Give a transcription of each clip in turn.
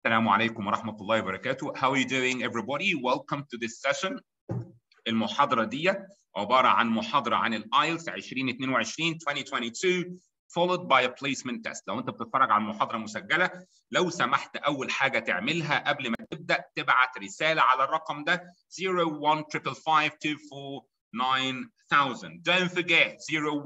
السلام عليكم ورحمة الله وبركاته. How are you doing everybody? Welcome to this session. المحاضرة دي عبارة عن محاضرة عن الآيلتس 2022 2022 followed by a placement test. لو أنت بتتفرج على المحاضرة مسجلة لو سمحت أول حاجة تعملها قبل ما تبدأ تبعت رسالة على الرقم ده 01555249000. Don't forget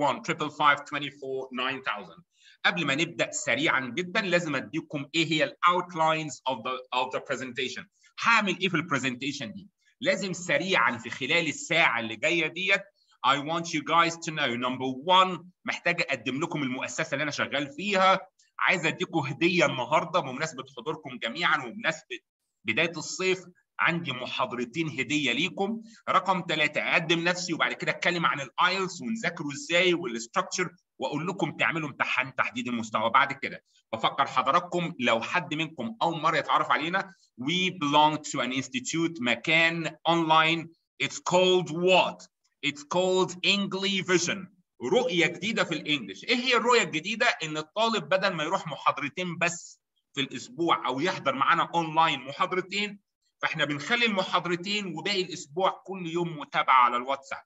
01555249000. قبل ما نبدا سريعا جدا لازم اديكم ايه هي الاوتلاينز اوف ذا اوف ذا برزنتيشن هعمل ايه في البرزنتيشن دي لازم سريعا في خلال الساعه اللي جايه ديت I want you guys to know number one محتاج اقدم لكم المؤسسه اللي انا شغال فيها عايز اديكم هديه النهارده بمناسبه حضوركم جميعا وبمناسبه بدايه الصيف عندي محاضرتين هديه ليكم رقم ثلاثة اقدم نفسي وبعد كده اتكلم عن الايلتس ونذاكره ازاي والاستراكشر واقول لكم تعملوا امتحان تحديد المستوى بعد كده بفكر حضراتكم لو حد منكم اول مره يتعرف علينا we belong to an institute مكان اونلاين it's called what it's called English Vision رؤيه جديده في الانجليش ايه هي الرؤيه الجديده ان الطالب بدل ما يروح محاضرتين بس في الاسبوع او يحضر معانا اونلاين محاضرتين فاحنا بنخلي المحاضرتين وباقي الاسبوع كل يوم متابعه على الواتساب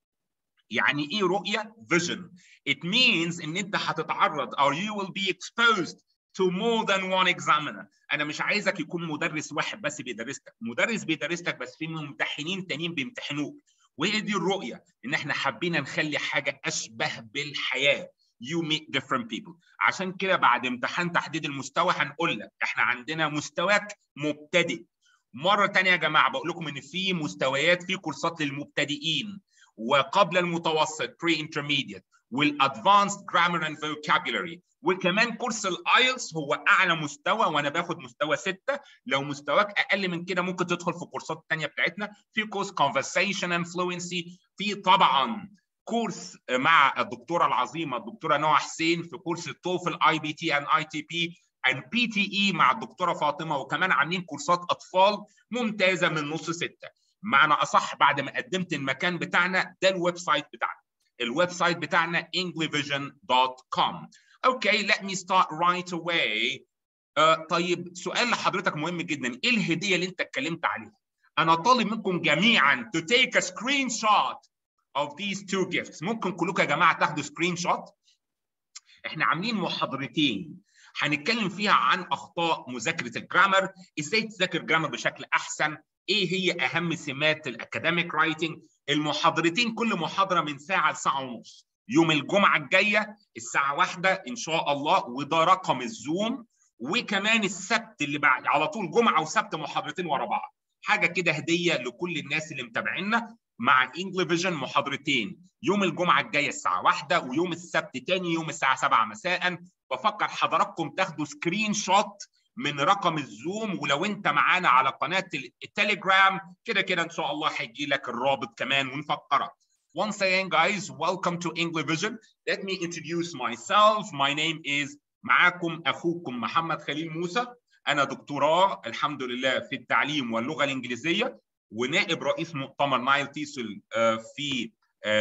يعني ايه رؤيه vision it means ان انت هتتعرض or you will be exposed to more than one examiner انا مش عايزك يكون مدرس واحد بس بيدرسك مدرس بيدرسك بس في ممتحنين تانيين بيمتحنوك وهي دي الرؤيه ان احنا حابين نخلي حاجه اشبه بالحياه you meet different people عشان كده بعد امتحان تحديد المستوى هنقول لك احنا عندنا مستواك مبتدئ مره ثانيه يا جماعه بقول لكم ان في مستويات في كورسات للمبتدئين وقبل المتوسط pre intermediate والادفانسد جرامر اند vocabulary وكمان كورس الايلتس هو اعلى مستوى وانا باخد مستوى ستة لو مستواك اقل من كده ممكن تدخل في كورسات الثانيه بتاعتنا في كورس conversation and fluency في طبعا كورس مع الدكتوره العظيمه الدكتوره نوى حسين في كورس التوفل اي بي تي اند اي تي بي and بي تي اي مع الدكتوره فاطمه وكمان عاملين كورسات اطفال ممتازه من نص سته معنى اصح بعد ما قدمت المكان بتاعنا ده الويب سايت بتاعنا الويب سايت بتاعنا englishvision.com اوكي let me start right away uh, طيب سؤال لحضرتك مهم جدا ايه الهديه اللي انت اتكلمت عليها انا طالب منكم جميعا to take a screenshot of these two gifts ممكن كلكم يا جماعه تاخدوا سكرين شوت احنا عاملين محاضرتين هنتكلم فيها عن اخطاء مذاكره الجرامر ازاي تذاكر جرامر بشكل احسن ايه هي اهم سمات الاكاديميك رايتنج المحاضرتين كل محاضره من ساعه لساعه ونص يوم الجمعه الجايه الساعه واحدة ان شاء الله وده رقم الزوم وكمان السبت اللي بعد على طول جمعه وسبت محاضرتين ورا بعض حاجه كده هديه لكل الناس اللي متابعينا مع انجلي فيجن محاضرتين يوم الجمعه الجايه الساعه واحدة ويوم السبت تاني يوم الساعه 7 مساء بفكر حضراتكم تاخدوا سكرين شوت من رقم الزوم ولو انت معانا على قناه التليجرام كده كده ان شاء الله هيجي لك الرابط كمان ونفكرك Once again guys welcome to English Vision let me introduce myself my name is معاكم اخوكم محمد خليل موسى انا دكتوراه الحمد لله في التعليم واللغه الانجليزيه ونائب رئيس مؤتمر نايل تيسل في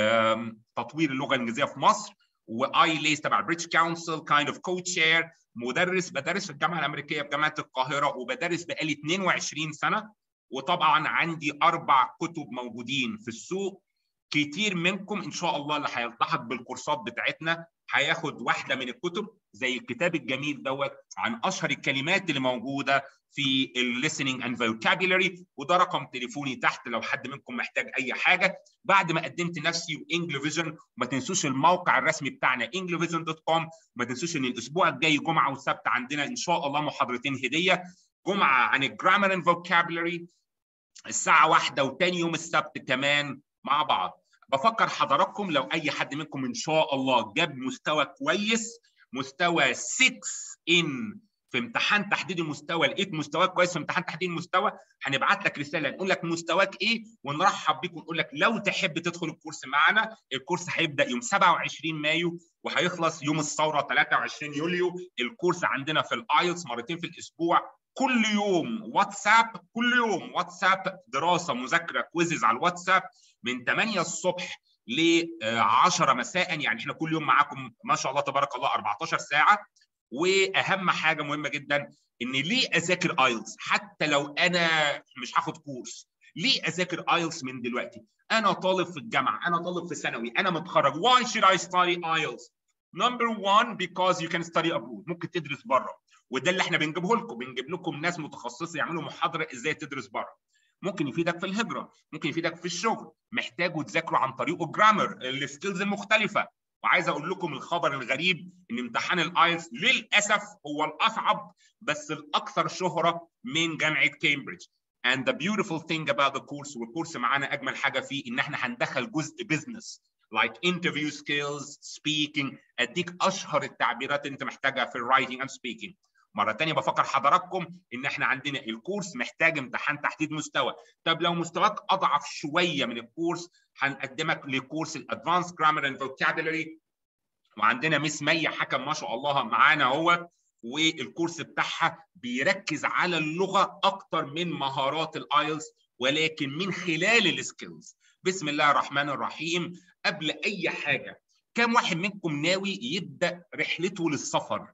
تطوير اللغه الانجليزيه في مصر واي ليس تبع البريتش كونسل كايند اوف كو تشير مدرس بدرس في الجامعه الامريكيه في جامعه القاهره وبدرس بقالي 22 سنه وطبعا عندي اربع كتب موجودين في السوق كتير منكم ان شاء الله اللي هيلتحق بالكورسات بتاعتنا هياخد واحده من الكتب زي الكتاب الجميل دوت عن اشهر الكلمات اللي موجوده في الليسننج اند فوكابيلري وده رقم تليفوني تحت لو حد منكم محتاج اي حاجه بعد ما قدمت نفسي وانجلي فيجن وما تنسوش الموقع الرسمي بتاعنا englishvision.com وما تنسوش ان الاسبوع الجاي جمعه وسبت عندنا ان شاء الله محاضرتين هديه جمعه عن الجرامر اند فوكابيلري الساعه واحدة وتاني يوم السبت كمان مع بعض بفكر حضراتكم لو اي حد منكم ان شاء الله جاب مستوى كويس مستوى 6 ان في امتحان تحديد المستوى لقيت مستواك كويس في امتحان تحديد المستوى هنبعت لك رساله نقول لك مستواك ايه ونرحب بيك ونقول لك لو تحب تدخل الكورس معنا الكورس هيبدا يوم 27 مايو وهيخلص يوم الثوره 23 يوليو الكورس عندنا في الايلتس مرتين في الاسبوع كل يوم واتساب كل يوم واتساب دراسه مذاكره كويزز على الواتساب من 8 الصبح ل 10 مساء يعني احنا كل يوم معاكم ما شاء الله تبارك الله 14 ساعه واهم حاجه مهمه جدا ان ليه اذاكر ايلتس حتى لو انا مش هاخد كورس ليه اذاكر ايلتس من دلوقتي انا طالب في الجامعه انا طالب في ثانوي انا متخرج why should I study IELTS number one because you can study abroad ممكن تدرس بره وده اللي احنا بنجيبه لكم بنجيب لكم ناس متخصصه يعملوا محاضره ازاي تدرس بره ممكن يفيدك في الهجره ممكن يفيدك في الشغل محتاجوا تذاكروا عن طريقه جرامر السكيلز المختلفه وعايز اقول لكم الخبر الغريب ان امتحان الايلتس للاسف هو الاصعب بس الاكثر شهره من جامعه كامبريدج and the beautiful thing about the course والكورس معانا اجمل حاجه فيه ان احنا هندخل جزء بزنس like interview skills speaking اديك اشهر التعبيرات اللي انت محتاجها في الرايتنج and speaking مره ثانيه بفكر حضراتكم ان احنا عندنا الكورس محتاج امتحان تحديد مستوى طب لو مستواك اضعف شويه من الكورس هنقدمك لكورس الادفانس جرامر اند فوكابولري وعندنا مس مي حكم ما شاء الله معانا هو والكورس بتاعها بيركز على اللغه اكتر من مهارات الايلتس ولكن من خلال السكيلز بسم الله الرحمن الرحيم قبل اي حاجه كم واحد منكم ناوي يبدا رحلته للسفر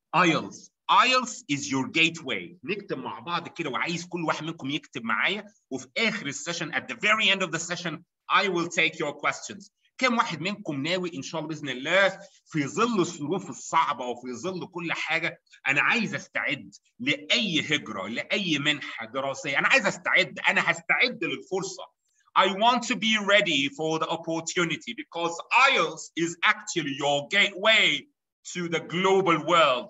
ايلتس ايلتس is your gateway نكتب مع بعض كده وعايز كل واحد منكم يكتب معايا وفي اخر السيشن at the very end of the session I will take your questions كم واحد منكم ناوي ان شاء الله باذن الله في ظل الظروف الصعبه وفي ظل كل حاجه انا عايز استعد لاي هجره لاي منحه دراسيه انا عايز استعد انا هستعد للفرصه I want to be ready for the opportunity because IELTS is actually your gateway to the global world.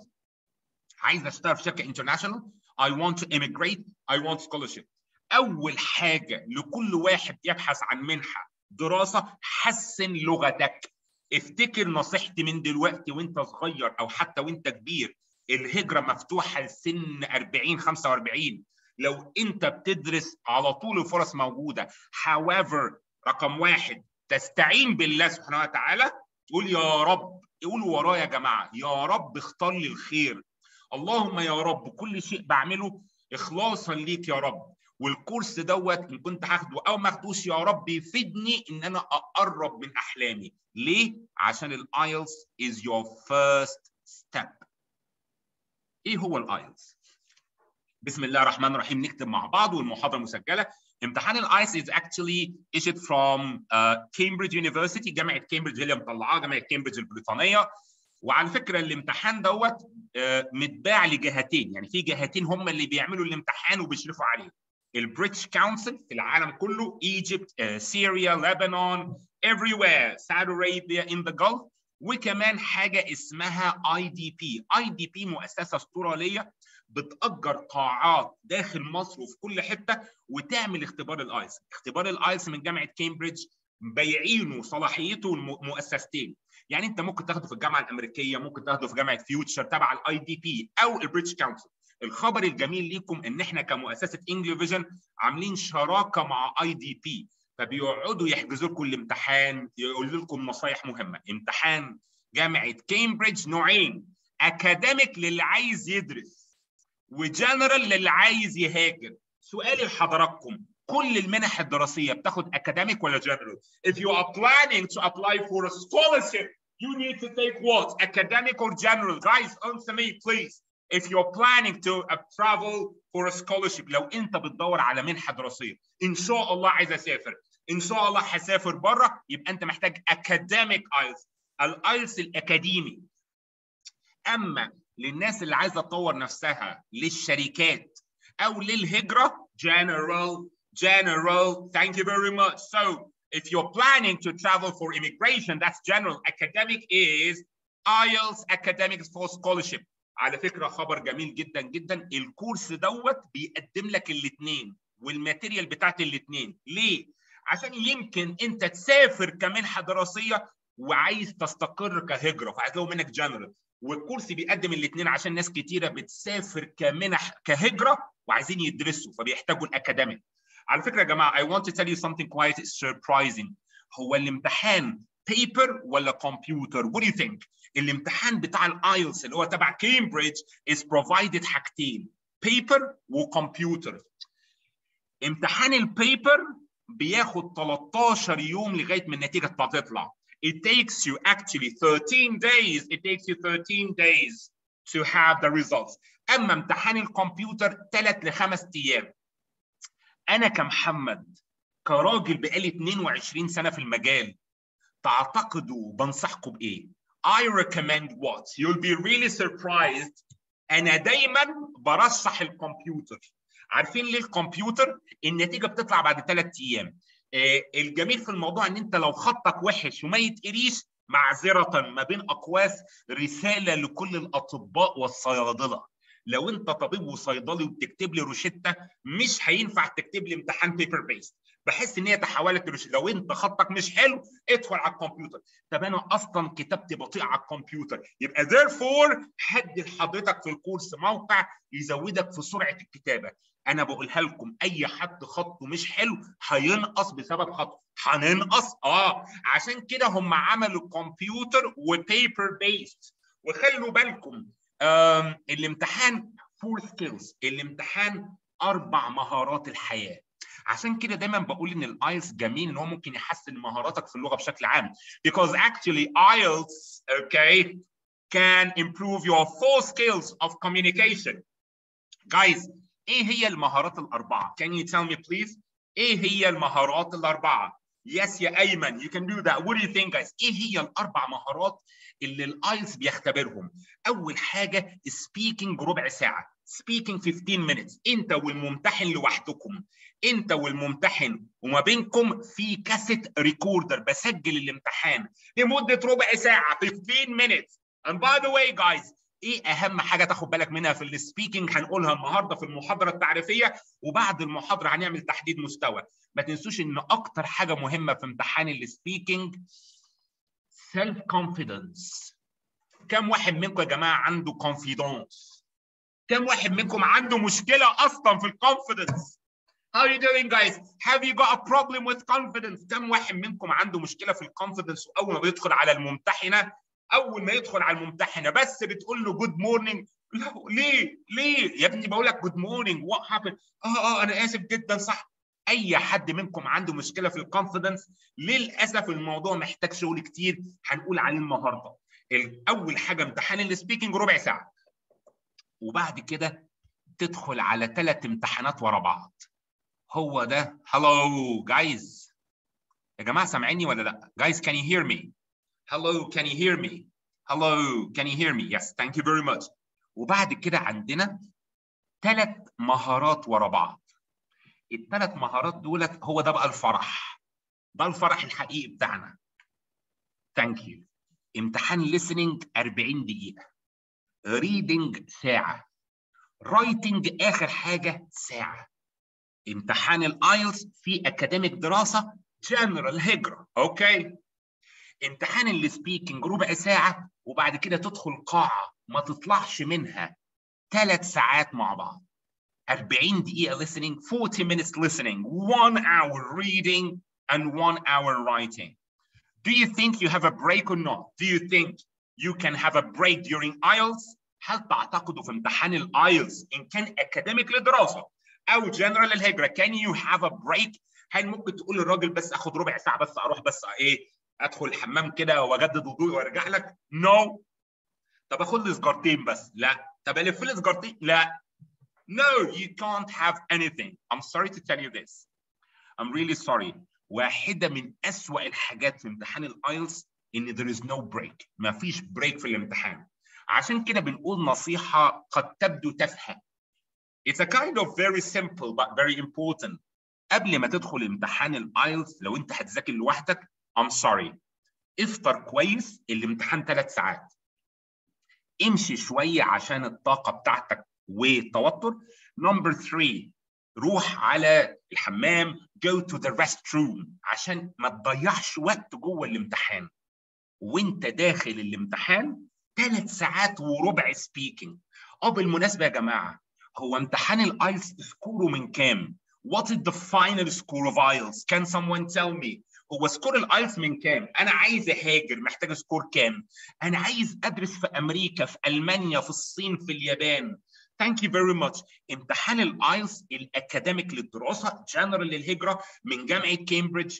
عايز اشتغل في شركه international I want to immigrate I want scholarship. اول حاجه لكل واحد يبحث عن منحه دراسه حسن لغتك افتكر نصيحتي من دلوقتي وانت صغير او حتى وانت كبير الهجره مفتوحه لسن 40 45 لو انت بتدرس على طول الفرص موجوده however رقم واحد تستعين بالله سبحانه وتعالى تقول يا رب قولوا ورايا يا جماعه يا رب اختار لي الخير اللهم يا رب كل شيء بعمله اخلاصا ليك يا رب والكورس دوت ان كنت هاخده او ما اخدوش يا رب يفيدني ان انا اقرب من احلامي ليه عشان الايلتس is your first step ايه هو الايلتس بسم الله الرحمن الرحيم نكتب مع بعض والمحاضره مسجله امتحان الايلتس is actually issued from uh, Cambridge University جامعه كامبريدج هي اللي مطلعاه جامعه كامبريدج البريطانيه وعلى فكره الامتحان دوت uh, متباع لجهتين يعني في جهتين هم اللي بيعملوا الامتحان وبيشرفوا عليه البريتش كونسل في العالم كله ايجيبت سوريا لبنان everywhere Saudi Arabia in the Gulf وكمان حاجه اسمها اي دي بي اي دي بي مؤسسه استراليه بتأجر قاعات داخل مصر وفي كل حته وتعمل اختبار الايلتس اختبار الايلتس من جامعه كامبريدج بايعينه صلاحيته مؤسستين يعني انت ممكن تاخده في الجامعه الامريكيه ممكن تاخده في جامعه فيوتشر تبع الاي دي بي او البريتش كونسل الخبر الجميل ليكم ان احنا كمؤسسه انجلي فيجن عاملين شراكه مع اي دي بي فبيقعدوا يحجزوا لكم الامتحان يقولوا لكم نصايح مهمه امتحان جامعه كامبريدج نوعين اكاديميك للي عايز يدرس وجنرال للي عايز يهاجر سؤالي لحضراتكم كل المنح الدراسيه بتاخد اكاديميك ولا جنرال if you are planning to apply for a scholarship you need to take what academic or general guys answer me please if you're planning to uh, travel for a scholarship لو انت بتدور على منحه دراسيه ان شاء الله عايز اسافر ان شاء الله هسافر بره يبقى انت محتاج academic IELTS الايلتس الاكاديمي اما للناس اللي عايزه تطور نفسها للشركات او للهجره general general thank you very much so if you're planning to travel for immigration that's general academic is IELTS academic for scholarship على فكره خبر جميل جدا جدا الكورس دوت بيقدم لك الاثنين والماتيريال بتاعت الاثنين ليه عشان يمكن انت تسافر كمنحه دراسيه وعايز تستقر كهجره فهيطلبوا منك جنرال والكورس بيقدم الاثنين عشان ناس كتيره بتسافر كمنح كهجره وعايزين يدرسوا فبيحتاجوا الاكاديميك على فكره يا جماعه I want to tell you something quite surprising هو الامتحان بيبر ولا كمبيوتر what do you think الامتحان بتاع الايلتس اللي هو تبع كامبريدج is provided حاجتين بيبر وكمبيوتر امتحان البيبر بياخد 13 يوم لغايه ما النتيجه تطلع it takes you actually 13 days it takes you 13 days to have the results اما امتحان الكمبيوتر ثلاث لخمس ايام انا كمحمد كراجل بقالي 22 سنه في المجال تعتقدوا بنصحكم بايه I recommend what you'll be really surprised انا دايما برشح الكمبيوتر عارفين ليه الكمبيوتر النتيجه بتطلع بعد ثلاث ايام آه الجميل في الموضوع ان انت لو خطك وحش وما يتقريش معذره ما بين اقواس رساله لكل الاطباء والصيادله لو انت طبيب وصيدلي وبتكتب لي روشته مش هينفع تكتب لي امتحان بيبر بيست بحس ان هي تحولت لروشته لو انت خطك مش حلو ادخل على الكمبيوتر طب انا اصلا كتابتي بطيئه على الكمبيوتر يبقى therefore هدي لحضرتك في الكورس موقع يزودك في سرعه الكتابه انا بقولها لكم اي حد خطه مش حلو هينقص بسبب خطه هننقص اه عشان كده هم عملوا كمبيوتر وبيبر بيست وخلوا بالكم الامتحان فور سكيلز الامتحان اربع مهارات الحياه عشان كده دايما بقول ان الايلتس جميل ان هو ممكن يحسن مهاراتك في اللغه بشكل عام because actually IELTS okay can improve your four skills of communication guys ايه هي المهارات الاربعه can you tell me please ايه هي المهارات الاربعه yes يا ايمن you can do that what do you think guys ايه هي الاربع مهارات اللي الايلتس بيختبرهم اول حاجه speaking ربع ساعه speaking 15 minutes انت والممتحن لوحدكم انت والممتحن وما بينكم في كاسيت ريكوردر بسجل الامتحان لمده ربع ساعه 15 minutes and by the way guys ايه اهم حاجه تاخد بالك منها في السبيكنج هنقولها النهارده في المحاضره التعريفيه وبعد المحاضره هنعمل تحديد مستوى ما تنسوش ان اكتر حاجه مهمه في امتحان السبيكنج سيلف كونفيدنس كم واحد منكم يا جماعه عنده كونفيدنس كم واحد منكم عنده مشكله اصلا في الكونفيدنس How are you doing guys? Have you got a problem with confidence? كم واحد منكم عنده مشكله في الكونفيدنس واول ما بيدخل على الممتحنه اول ما يدخل على الممتحنه بس بتقول له جود مورنينج لا ليه ليه يا ابني بقول لك جود مورنينج وات هابن اه اه انا اسف جدا صح اي حد منكم عنده مشكله في الكونفيدنس للاسف الموضوع محتاج شغل كتير هنقول عليه النهارده اول حاجه امتحان السبيكنج ربع ساعه وبعد كده تدخل على ثلاث امتحانات ورا بعض هو ده هلو جايز يا جماعه سامعيني ولا لا جايز can you hear me hello can you hear me hello can you hear me yes thank you very much وبعد كده عندنا ثلاث مهارات ورا بعض الثلاث مهارات دولت هو ده بقى الفرح ده الفرح الحقيقي بتاعنا thank you امتحان listening 40 دقيقة reading ساعة writing آخر حاجة ساعة امتحان الايلتس في اكاديميك دراسة جنرال هجرة اوكي امتحان السبيكنج ربع ساعة وبعد كده تدخل قاعة ما تطلعش منها ثلاث ساعات مع بعض 40 دقيقة listening 40 minutes listening 1 hour reading and 1 hour writing Do you think you have a break or not? Do you think you can have a break during IELTS? هل تعتقدوا في امتحان الايلتس ان كان اكاديميك للدراسه او جنرال الهجره can you have a break؟ هل ممكن تقول للراجل بس اخد ربع ساعه بس اروح بس ايه ادخل الحمام كده واجدد وضوئي وارجع لك؟ نو no. طب اخد لي سجارتين بس لا طب الف لي سجارتين لا No, you can't have anything. I'm sorry to tell you this. I'm really sorry. واحدة من أسوأ الحاجات في امتحان الايلتس إن there is no break. ما فيش بريك في الامتحان. عشان كده بنقول نصيحة قد تبدو تافهة. It's a kind of very simple but very important. قبل ما تدخل امتحان الايلتس لو أنت هتذاكر لوحدك I'm sorry. افطر كويس الامتحان ثلاث ساعات. امشي شوية عشان الطاقة بتاعتك والتوتر. نمبر 3 روح على الحمام go to the restroom عشان ما تضيعش وقت جوه الامتحان وانت داخل الامتحان ثلاث ساعات وربع سبيكنج اه بالمناسبه يا جماعه هو امتحان الايلتس سكوره من كام؟ What is the final score of IELTS? Can someone tell me? هو سكور الايلتس من كام؟ انا عايز اهاجر محتاج سكور كام؟ انا عايز ادرس في امريكا في المانيا في الصين في اليابان ثانك يو فيري ماتش امتحان الايلتس الاكاديميك للدراسه جنرال للهجره من جامعه كامبريدج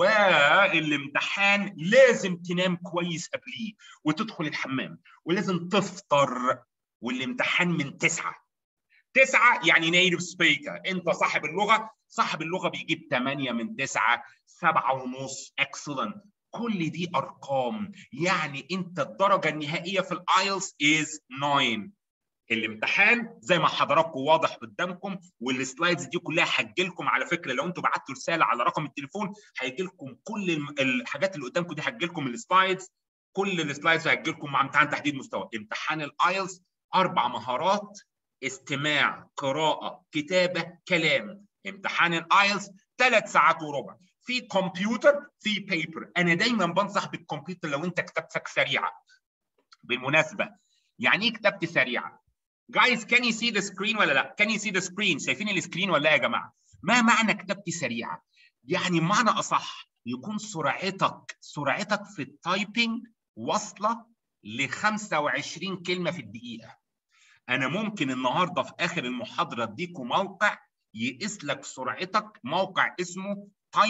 والامتحان لازم تنام كويس قبليه وتدخل الحمام ولازم تفطر والامتحان من تسعه تسعه يعني نيتف سبيكر انت صاحب اللغه صاحب اللغه بيجيب 8 من 9 7 ونص اكسلنت كل دي ارقام يعني انت الدرجه النهائيه في الايلتس از 9 الامتحان زي ما حضراتكم واضح قدامكم والسلايدز دي كلها هتجي لكم على فكره لو انتوا بعتوا رساله على رقم التليفون هيجي لكم كل الحاجات اللي قدامكم دي هتجي لكم السلايدز كل السلايدز هتجي لكم مع امتحان تحديد مستوى امتحان الايلتس اربع مهارات استماع قراءه كتابه كلام امتحان الايلتس ثلاث ساعات وربع في كمبيوتر في بيبر انا دايما بنصح بالكمبيوتر لو انت كتابتك سريعه بالمناسبه يعني ايه كتابتي سريعه جايز كان يو سي ذا سكرين ولا لا كان يو سي ذا سكرين شايفين السكرين ولا لا يا جماعه ما معنى كتابتي سريعه يعني معنى اصح يكون سرعتك سرعتك في التايبنج واصله ل 25 كلمه في الدقيقه انا ممكن النهارده في اخر المحاضره اديكم موقع يقيس لك سرعتك موقع اسمه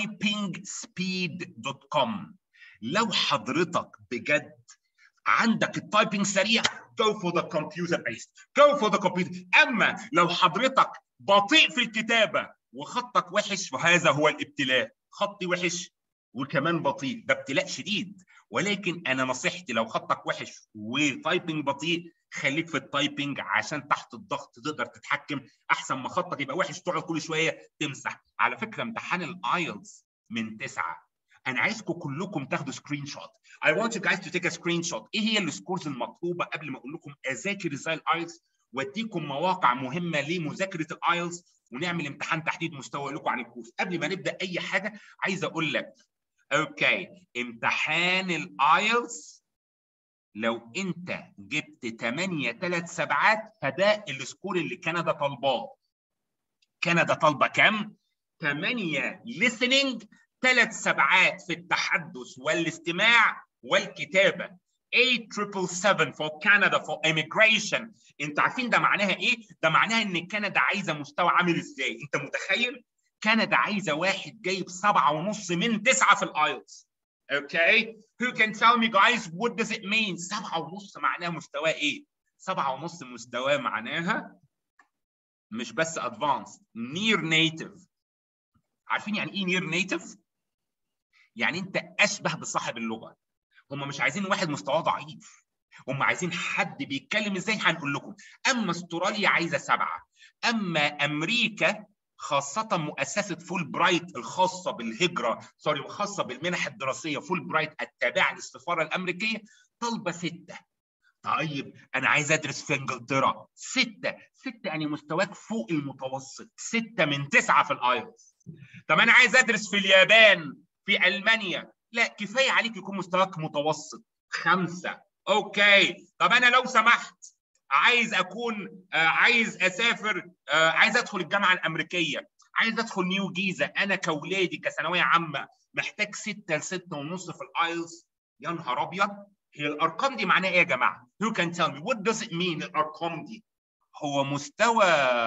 typingspeed.com لو حضرتك بجد عندك التايبنج سريع go for the computer based go for the computer اما لو حضرتك بطيء في الكتابه وخطك وحش فهذا هو الابتلاء خطي وحش وكمان بطيء ده ابتلاء شديد ولكن انا نصيحتي لو خطك وحش وتايبنج بطيء خليك في التايبنج عشان تحت الضغط تقدر تتحكم احسن ما خطك يبقى وحش تقعد كل شويه تمسح على فكره امتحان الايلتس من تسعه انا عايزكم كلكم تاخدوا سكرين شوت I want you guys to take a screenshot ايه هي السكورز المطلوبه قبل ما اقول لكم اذاكر ازاي الايلتس واديكم مواقع مهمه لمذاكره الايلتس ونعمل امتحان تحديد مستوى لكم عن الكورس قبل ما نبدا اي حاجه عايز اقول لك اوكي امتحان الايلتس لو انت جبت 8 3 سبعات فده السكور اللي كندا طالباه كندا طالبه كام 8 listening ثلاث سبعات في التحدث والاستماع والكتابه 8777 for Canada for immigration انت عارفين ده معناها ايه؟ ده معناها ان كندا عايزه مستوى عامل ازاي؟ انت متخيل؟ كندا عايزه واحد جايب سبعة ونص من تسعة في الايلتس. اوكي؟ Who can tell me guys what does it mean؟ سبعة ونص معناها مستواه ايه؟ سبعة ونص مستواه معناها مش بس advanced near native عارفين يعني ايه near native؟ يعني انت اشبه بصاحب اللغه هم مش عايزين واحد مستواه ضعيف هم عايزين حد بيتكلم ازاي هنقول لكم اما استراليا عايزه سبعه اما امريكا خاصة مؤسسة فول برايت الخاصة بالهجرة سوري الخاصة بالمنح الدراسية فول برايت التابعة للسفارة الأمريكية طالبة ستة طيب أنا عايز أدرس في إنجلترا ستة ستة يعني مستواك فوق المتوسط ستة من تسعة في الآيلتس طب أنا عايز أدرس في اليابان في المانيا لا كفايه عليك يكون مستواك متوسط خمسه اوكي طب انا لو سمحت عايز اكون آه عايز اسافر آه عايز ادخل الجامعه الامريكيه عايز ادخل نيو جيزه انا كولادي كثانويه عامه محتاج ستة لستة ونص في الايلز يا نهار ابيض هي الارقام دي معناها ايه يا جماعه؟ Who can tell me what does it mean الارقام دي؟ هو مستوى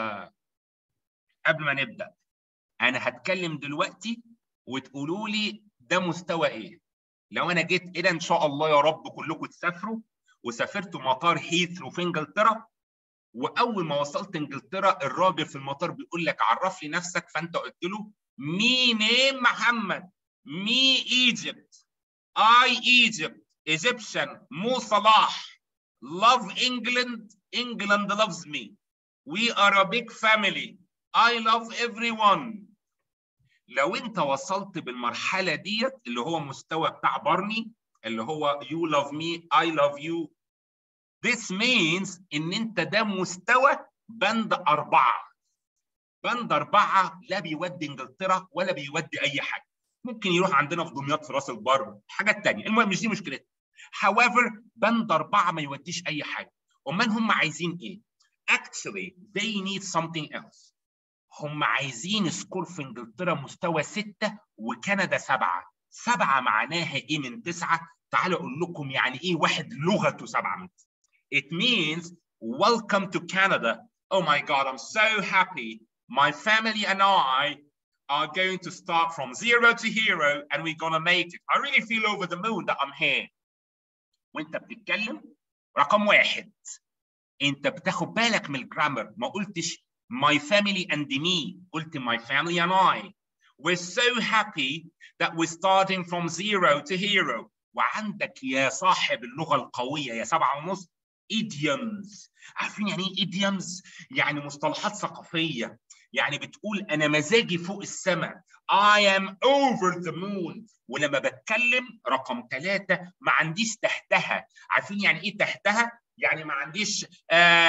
قبل ما نبدا انا هتكلم دلوقتي وتقولوا لي ده مستوى ايه لو انا جيت الى ان شاء الله يا رب كلكم تسافروا وسافرتوا مطار هيثرو في انجلترا واول ما وصلت انجلترا الراجل في المطار بيقول لك عرف لي نفسك فانت قلت له مي نيم محمد مي ايجيبت اي ايجيبت ايجيبشن مو صلاح love England England loves me we are a big family I love everyone لو انت وصلت بالمرحله ديت اللي هو مستوى بتاع بارني اللي هو you love me I love you this means ان انت ده مستوى بند اربعه بند اربعه لا بيودي انجلترا ولا بيودي اي حاجه ممكن يروح عندنا في دمياط في راس البر حاجات تانية المهم مش دي مشكلتنا however بند اربعه ما يوديش اي حاجه امال هم عايزين ايه actually they need something else هم عايزين سكور في انجلترا مستوى ستة وكندا سبعة سبعة معناها ايه من تسعة تعالوا اقول لكم يعني ايه واحد لغته سبعة من تسعة it means welcome to Canada oh my god I'm so happy my family and I are going to start from zero to hero and we're gonna make it I really feel over the moon that I'm here وانت بتتكلم رقم واحد انت بتاخد بالك من الجرامر ما قلتش my family and me قلت my family and I we're so happy that we're starting from zero to hero وعندك يا صاحب اللغة القوية يا سبعة ونص idioms عارفين يعني ايه idioms؟ يعني مصطلحات ثقافية يعني بتقول أنا مزاجي فوق السماء I am over the moon ولما بتكلم رقم ثلاثة ما عنديش تحتها عارفين يعني ايه تحتها؟ يعني ما عنديش uh,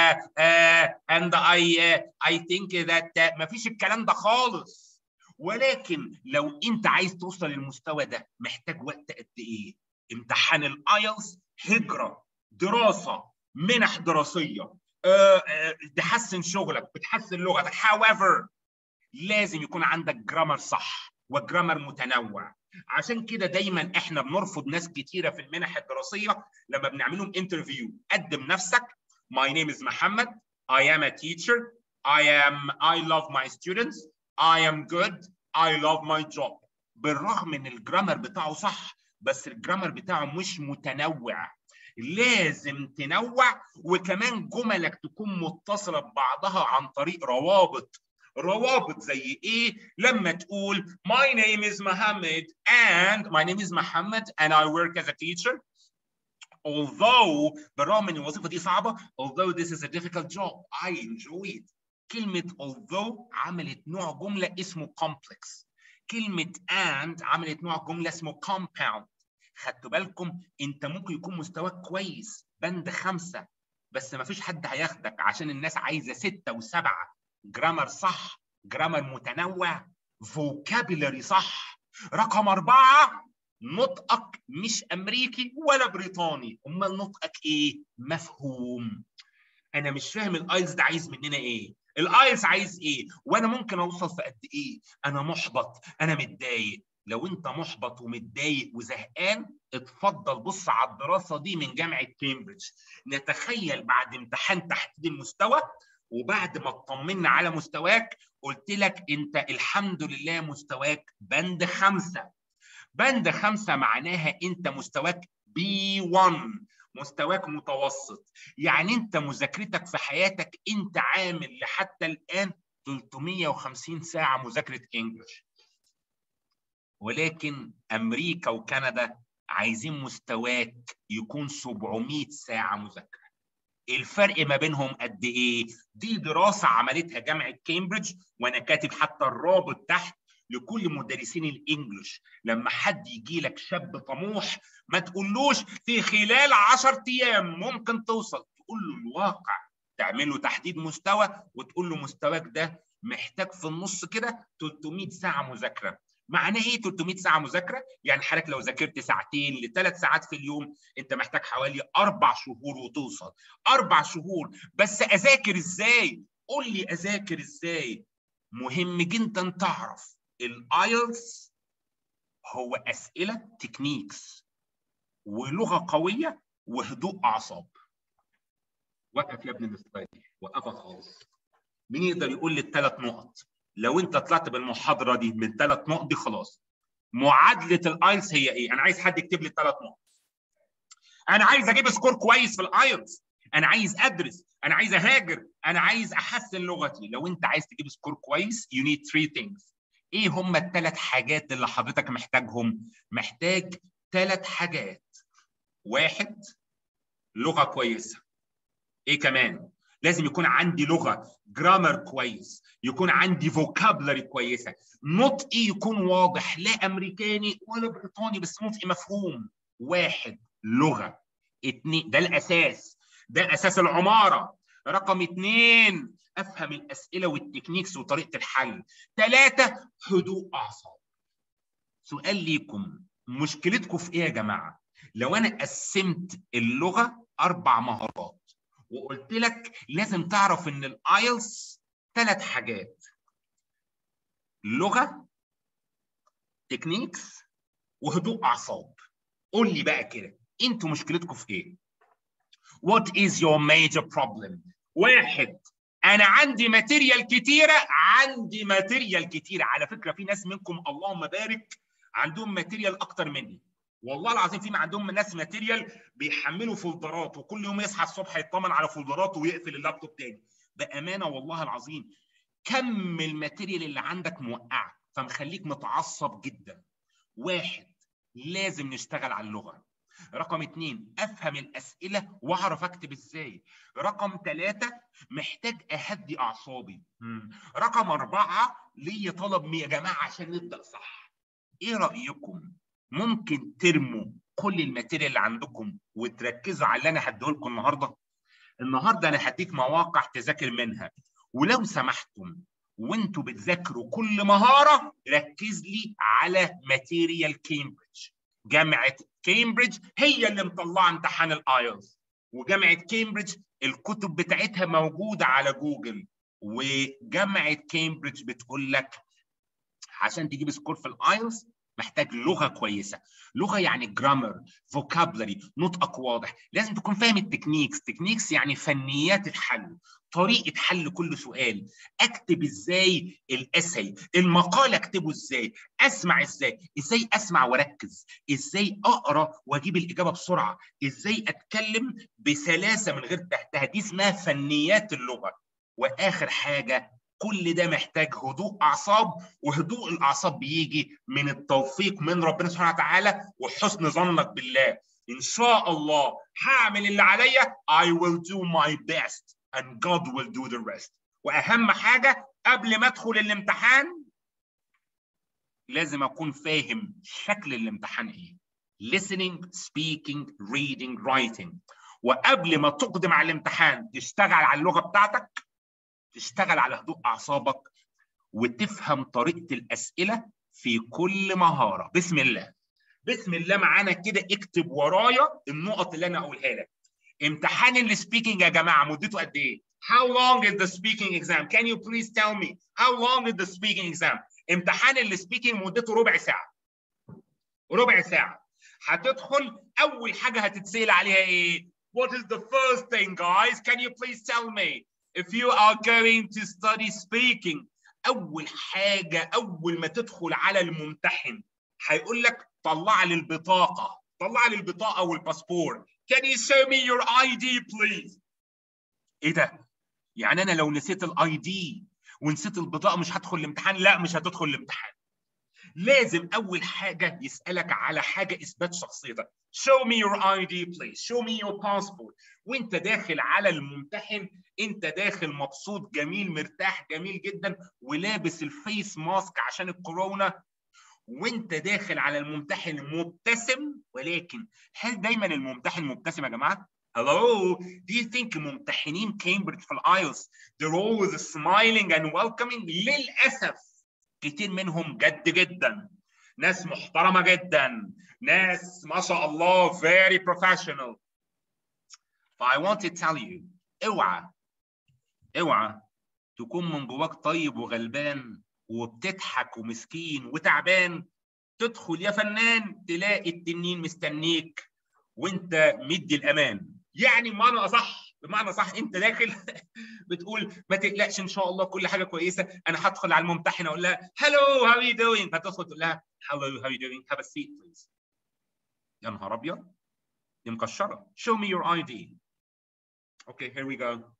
uh, and I uh, I think that uh, ما فيش الكلام ده خالص ولكن لو انت عايز توصل للمستوى ده محتاج وقت قد ايه؟ امتحان الايلتس هجره دراسه منح دراسيه أه أه تحسن شغلك بتحسن لغتك however لازم يكون عندك جرامر صح وجرامر متنوع عشان كده دايما احنا بنرفض ناس كتيره في المنح الدراسيه لما بنعملهم انترفيو قدم نفسك my name is محمد I am a teacher I am I love my students I am good I love my job بالرغم ان الجرامر بتاعه صح بس الجرامر بتاعه مش متنوع لازم تنوع وكمان جملك تكون متصله ببعضها عن طريق روابط روابط زي ايه لما تقول my name is Mohammed and my name is Mohammed and I work as a teacher although بالرغم ان الوظيفه دي صعبه although this is a difficult job I enjoy it كلمه although عملت نوع جمله اسمه complex كلمه and عملت نوع جمله اسمه compound خدتوا بالكم انت ممكن يكون مستواك كويس بند خمسه بس ما فيش حد هياخدك عشان الناس عايزه سته وسبعه جرامر صح جرامر متنوع فوكابيلري صح رقم اربعه نطقك مش امريكي ولا بريطاني امال نطقك ايه مفهوم انا مش فاهم الايلز ده عايز مننا ايه الايلز عايز ايه وانا ممكن اوصل في قد ايه انا محبط انا متضايق لو انت محبط ومتضايق وزهقان اتفضل بص على الدراسه دي من جامعه كامبريدج نتخيل بعد امتحان تحديد المستوى وبعد ما اطمنا على مستواك قلت لك انت الحمد لله مستواك بند خمسه بند خمسه معناها انت مستواك بي 1 مستواك متوسط يعني انت مذاكرتك في حياتك انت عامل لحتى الان 350 ساعه مذاكره انجلش ولكن امريكا وكندا عايزين مستواك يكون 700 ساعه مذاكره الفرق ما بينهم قد ايه دي دراسه عملتها جامعه كامبريدج وانا كاتب حتى الرابط تحت لكل مدرسين الانجليش لما حد يجي لك شاب طموح ما تقولوش في خلال 10 ايام ممكن توصل تقول له الواقع تعمل له تحديد مستوى وتقول له مستواك ده محتاج في النص كده 300 ساعه مذاكره معناه ايه 300 ساعه مذاكره؟ يعني حضرتك لو ذاكرت ساعتين لثلاث ساعات في اليوم انت محتاج حوالي اربع شهور وتوصل اربع شهور بس اذاكر ازاي؟ قول لي اذاكر ازاي؟ مهم جدا تعرف الايلتس هو اسئله تكنيكس ولغه قويه وهدوء اعصاب. وقف يا ابني السلايد وقفها خالص. مين يقدر يقول لي الثلاث نقط؟ لو انت طلعت بالمحاضره دي من ثلاث نقط دي خلاص معادله الايلتس هي ايه؟ انا عايز حد يكتب لي الثلاث نقط. انا عايز اجيب سكور كويس في الايلتس، انا عايز ادرس، انا عايز اهاجر، انا عايز احسن لغتي، لو انت عايز تجيب سكور كويس you need three things. ايه هم الثلاث حاجات اللي حضرتك محتاجهم؟ محتاج ثلاث حاجات. واحد لغه كويسه. ايه كمان؟ لازم يكون عندي لغه جرامر كويس يكون عندي فوكابلري كويسه نطقي يكون واضح لا امريكاني ولا بريطاني بس نطقي مفهوم واحد لغه اتنين ده الاساس ده اساس العماره رقم اتنين افهم الاسئله والتكنيكس وطريقه الحل ثلاثه هدوء اعصاب سؤال ليكم مشكلتكم في ايه يا جماعه لو انا قسمت اللغه اربع مهارات وقلت لك لازم تعرف ان الايلتس ثلاث حاجات لغه تكنيكس وهدوء اعصاب قول لي بقى كده انتوا مشكلتكم في ايه what is your major problem واحد انا عندي ماتيريال كتيره عندي ماتيريال كتيره على فكره في ناس منكم اللهم بارك عندهم ماتيريال اكتر مني والله العظيم في عندهم ناس ماتيريال بيحملوا فولدرات وكل يوم يصحى الصبح يطمن على فولدراته ويقفل اللابتوب تاني بامانه والله العظيم كم الماتيريال اللي عندك موقعك فمخليك متعصب جدا واحد لازم نشتغل على اللغه رقم اتنين افهم الاسئله واعرف اكتب ازاي رقم ثلاثة محتاج اهدي اعصابي رقم اربعة ليا طلب يا جماعه عشان نبدا صح ايه رايكم ممكن ترموا كل الماتيريال اللي عندكم وتركزوا على اللي انا هديه لكم النهارده النهارده انا هديك مواقع تذاكر منها ولو سمحتم وانتوا بتذاكروا كل مهاره ركز لي على ماتيريال كامبريدج جامعه كامبريدج هي اللي مطلعه امتحان الايلتس وجامعه كامبريدج الكتب بتاعتها موجوده على جوجل وجامعه كامبريدج بتقول لك عشان تجيب سكور في الايلتس محتاج لغه كويسه لغه يعني جرامر فوكابلري نطقك واضح لازم تكون فاهم التكنيكس تكنيكس يعني فنيات الحل طريقه حل كل سؤال اكتب ازاي الاسي المقال اكتبه ازاي اسمع ازاي ازاي اسمع واركز ازاي اقرا واجيب الاجابه بسرعه ازاي اتكلم بسلاسه من غير تهديد اسمها فنيات اللغه واخر حاجه كل ده محتاج هدوء اعصاب وهدوء الاعصاب بيجي من التوفيق من ربنا سبحانه وتعالى وحسن ظنك بالله ان شاء الله هعمل اللي عليا I will do my best and God will do the rest واهم حاجه قبل ما ادخل الامتحان لازم اكون فاهم شكل الامتحان ايه listening speaking reading writing وقبل ما تقدم على الامتحان تشتغل على اللغه بتاعتك تشتغل على هدوء اعصابك وتفهم طريقه الاسئله في كل مهاره بسم الله بسم الله معانا كده اكتب ورايا النقط اللي انا اقولها لك امتحان السبيكنج يا جماعه مدته قد ايه How long is the speaking exam? Can you please tell me how long is the speaking exam? امتحان السبيكنج مدته ربع ساعه ربع ساعه هتدخل اول حاجه هتتسال عليها ايه What is the first thing guys? Can you please tell me if you are going to study speaking اول حاجه اول ما تدخل على الممتحن هيقول لك طلع لي البطاقه طلع لي البطاقه والباسبور can you show me your ID please ايه ده يعني انا لو نسيت الاي دي ونسيت البطاقه مش هدخل الامتحان لا مش هتدخل الامتحان لازم اول حاجه يسالك على حاجه اثبات شخصيتك show me your ID please show me your passport وانت داخل على الممتحن انت داخل مبسوط جميل مرتاح جميل جدا ولابس الفيس ماسك عشان الكورونا وانت داخل على الممتحن مبتسم ولكن هل دايما الممتحن مبتسم يا جماعه Hello, do you think ممتحنين كامبريدج في الايلتس they're always smiling and welcoming؟ للأسف كتير منهم جد جدا ناس محترمة جدا ناس ما شاء الله very professional ف I want to tell you اوعى اوعى تكون من جواك طيب وغلبان وبتضحك ومسكين وتعبان تدخل يا فنان تلاقي التنين مستنيك وانت مدي الامان يعني بمعنى اصح بمعنى صح انت داخل بتقول ما تقلقش ان شاء الله كل حاجه كويسه انا هدخل على الممتحن اقول لها هلو هاو يو دوينج فتدخل تقول لها هلو هاو يو دوينج هاف ا سيت بليز يا نهار ابيض دي مكشره show me your ID اوكي here we go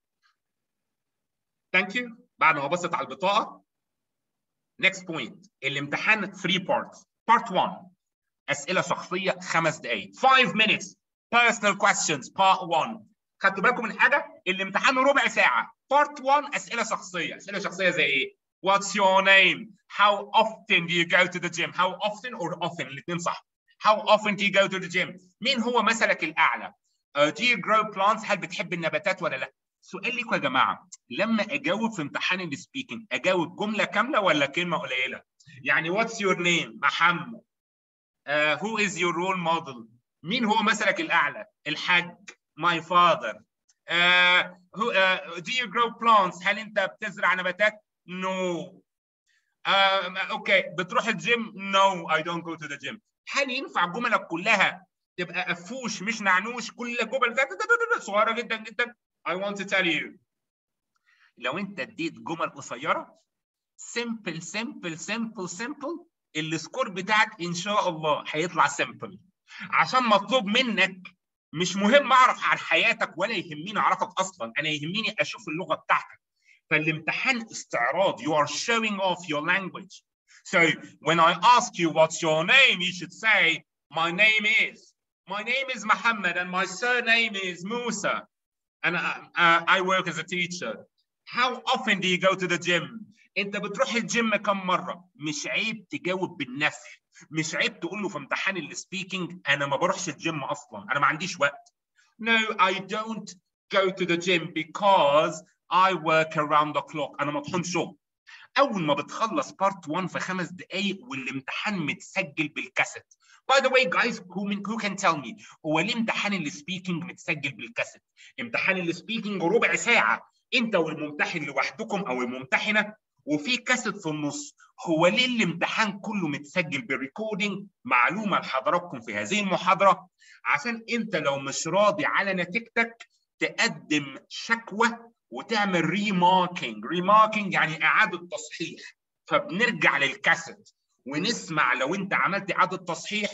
thank you بعد ما بصت على البطاقه next point الامتحان 3 parts part 1 اسئله شخصيه خمس دقائق 5 minutes personal questions part 1 خدتوا بالكم من حاجه الامتحان ربع ساعه part 1 اسئله شخصيه اسئله شخصيه زي ايه what's your name how often do you go to the gym how often or often الاثنين صح how often do you go to the gym مين هو مثلك الاعلى uh, do you grow plants هل بتحب النباتات ولا لا سؤال ليكم يا جماعه لما اجاوب في امتحان السبيكنج اجاوب جمله كامله ولا كلمه قليله يعني what's your name محمد uh, who is your role model مين هو مثلك الاعلى الحاج my father uh, who, uh, do you grow plants هل انت بتزرع نباتات no uh, اوكي بتروح الجيم no I don't go to the gym هل ينفع جملك كلها تبقى قفوش مش نعنوش كل جمل صغيره جدا جدا I want to tell you لو انت اديت جمل قصيره simple simple simple simple السكور بتاعك ان شاء الله هيطلع simple عشان مطلوب منك مش مهم اعرف عن حياتك ولا يهمني اعرفك اصلا انا يهمني اشوف اللغه بتاعتك فالامتحان استعراض you are showing off your language so when I ask you what's your name you should say my name is my name is Muhammad and my surname is Musa and I, uh, I work as a teacher how often do you go to the gym انت بتروح الجيم كم مره مش عيب تجاوب بالنفي مش عيب تقول له في امتحان السبيكينج انا ما بروحش الجيم اصلا انا ما عنديش وقت no I don't go to the gym because I work around the clock انا مطحون شغل اول ما بتخلص بارت 1 في خمس دقائق والامتحان متسجل بالكاسيت By the way guys who, who can tell me هو ليه امتحان السبيكينج متسجل بالكاسيت امتحان السبيكينج ربع ساعه انت والممتحن لوحدكم او الممتحنه وفي كاسيت في النص هو ليه الامتحان كله متسجل بالريكوردينج معلومه لحضراتكم في هذه المحاضره عشان انت لو مش راضي على نتيجتك تقدم شكوى وتعمل ريماركينج ريماركينج يعني اعاده تصحيح فبنرجع للكاسيت ونسمع لو انت عملت اعاده تصحيح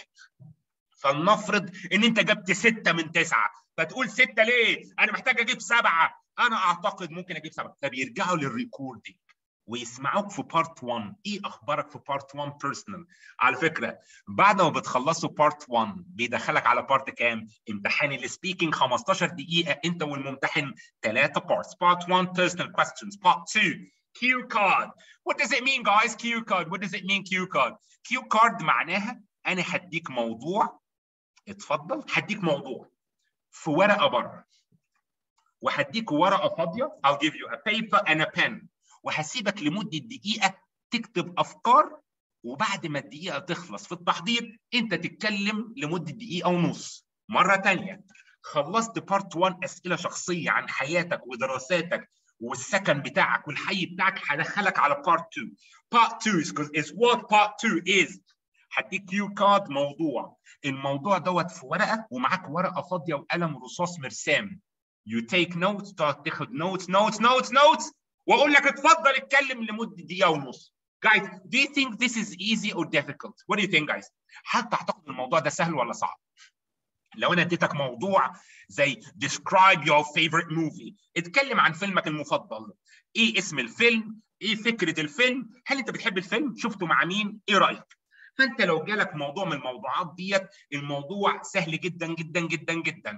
فلنفرض ان انت جبت ستة من تسعة فتقول ستة ليه؟ انا محتاج اجيب سبعة انا اعتقد ممكن اجيب سبعة فبيرجعوا للريكوردينج ويسمعوك في بارت 1 ايه اخبارك في بارت 1 بيرسونال على فكره بعد ما بتخلصوا بارت 1 بيدخلك على بارت كام امتحان السبيكينج 15 دقيقه انت والممتحن ثلاثه بارتس بارت 1 personal questions part 2 cue card what does it mean guys cue card what does it mean cue card cue card معناها انا هديك موضوع اتفضل هديك موضوع في ورقه بره وهديك ورقه فاضيه I'll give you a paper and a pen وهسيبك لمده دقيقه تكتب افكار وبعد ما الدقيقه تخلص في التحضير انت تتكلم لمده دقيقه ونص مره ثانيه خلصت بارت 1 اسئله شخصيه عن حياتك ودراساتك والسكن بتاعك والحي بتاعك هدخلك على بارت 2 بارت 2 is what part 2 is هديك كيو كارد موضوع الموضوع دوت في ورقه ومعاك ورقه فاضيه وقلم رصاص مرسام you take notes تقعد تاخد notes notes notes notes واقول لك اتفضل اتكلم لمده دقيقه ونص guys do you think this is easy or difficult what do you think guys هل تعتقد الموضوع ده سهل ولا صعب لو انا اديتك موضوع زي describe your favorite movie اتكلم عن فيلمك المفضل ايه اسم الفيلم ايه فكره الفيلم هل انت بتحب الفيلم شفته مع مين ايه رايك فانت لو جالك موضوع من الموضوعات ديت الموضوع سهل جدا جدا جدا جدا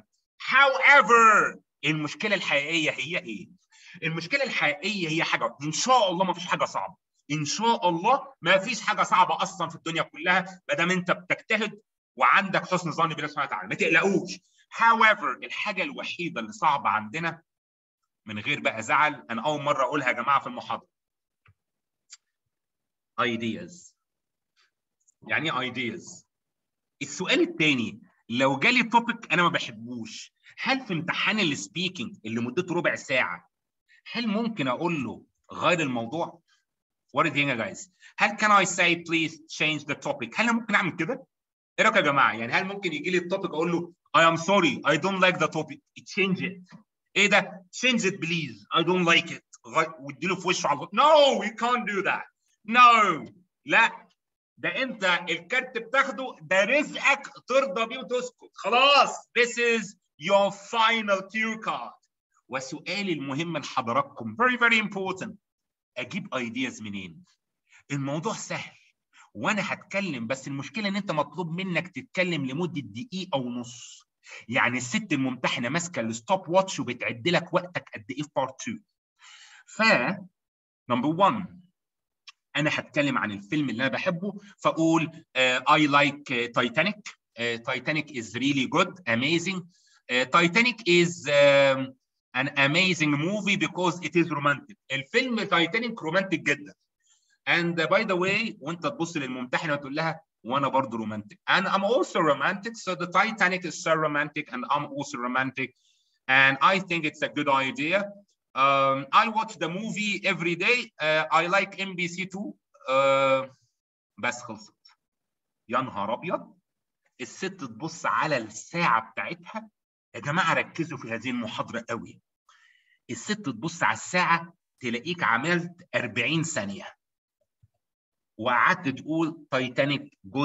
however المشكله الحقيقيه هي ايه المشكله الحقيقيه هي حاجه ان شاء الله ما فيش حاجه صعبه ان شاء الله ما فيش حاجه صعبه اصلا في الدنيا كلها ما دام انت بتجتهد وعندك حسن ظن بالله سبحانه وتعالى ما تقلقوش however الحاجه الوحيده اللي صعبه عندنا من غير بقى زعل انا اول مره اقولها يا جماعه في المحاضره ideas يعني ايه ideas السؤال الثاني لو جالي توبيك انا ما بحبوش هل في امتحان السبيكينج اللي مدته ربع ساعه هل ممكن اقول له غير الموضوع؟ What do you think guys؟ هل can I say please change the topic؟ هل انا ممكن اعمل كده؟ ايه رايك يا جماعه؟ يعني هل ممكن يجي لي التوبيك اقول له I am sorry I don't like the topic change it ايه ده؟ change it please I don't like it واديله في وشه على طول No you can't do that No لا ده انت الكارت بتاخده ده رزقك ترضى بيه وتسكت خلاص this is your final cue card وسؤالي المهم لحضراتكم very very important اجيب ايدياز منين الموضوع سهل وانا هتكلم بس المشكله ان انت مطلوب منك تتكلم لمده دقيقه ونص يعني الست الممتحنه ماسكه الستوب واتش وبتعد لك وقتك قد ايه في بارت 2 ف نمبر 1 انا هتكلم عن الفيلم اللي انا بحبه فاقول اي لايك تايتانيك تايتانيك از ريلي جود اميزنج تايتانيك از an amazing movie because it is romantic. الفيلم تايتانيك رومانتك جدا. And by the way وانت تبص للممتحنه وتقول لها وانا برضه رومانتك. And I'm also romantic so the Titanic is so romantic and I'm also romantic. And I think it's a good idea. Um, I watch the movie every day. Uh, I like NBC2. Uh, بس خلصت. يا نهار ابيض الست تبص على الساعه بتاعتها يا جماعه ركزوا في هذه المحاضره قوي الست تبص على الساعه تلاقيك عملت 40 ثانيه وقعدت تقول تايتانيك جود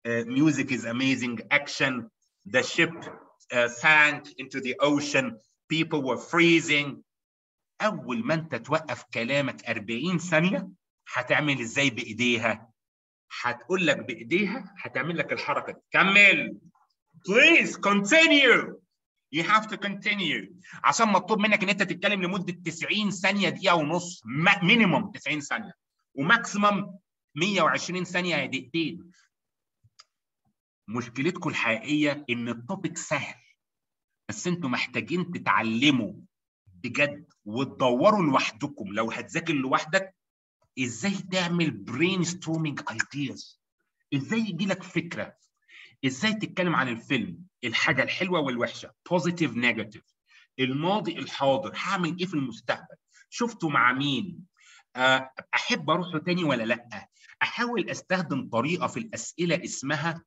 uh, music is amazing action the ship uh, sank into the ocean people were freezing اول ما انت توقف كلامك 40 ثانيه هتعمل ازاي بايديها هتقول لك بايديها هتعمل لك الحركه دي كمل please continue you have to continue عشان مطلوب منك ان انت تتكلم لمده 90 ثانيه دقيقه ونص مينيموم 90 ثانيه وماكسيمم 120 ثانيه يا دقيقتين مشكلتكم الحقيقيه ان التوبيك سهل بس انتوا محتاجين تتعلموا بجد وتدوروا لوحدكم لو هتذاكر لوحدك ازاي تعمل برين ستورمينج ايدياز ازاي يجي لك فكره ازاي تتكلم عن الفيلم الحاجه الحلوه والوحشه بوزيتيف نيجاتيف الماضي الحاضر هعمل ايه في المستقبل شفته مع مين احب اروحه تاني ولا لا احاول استخدم طريقه في الاسئله اسمها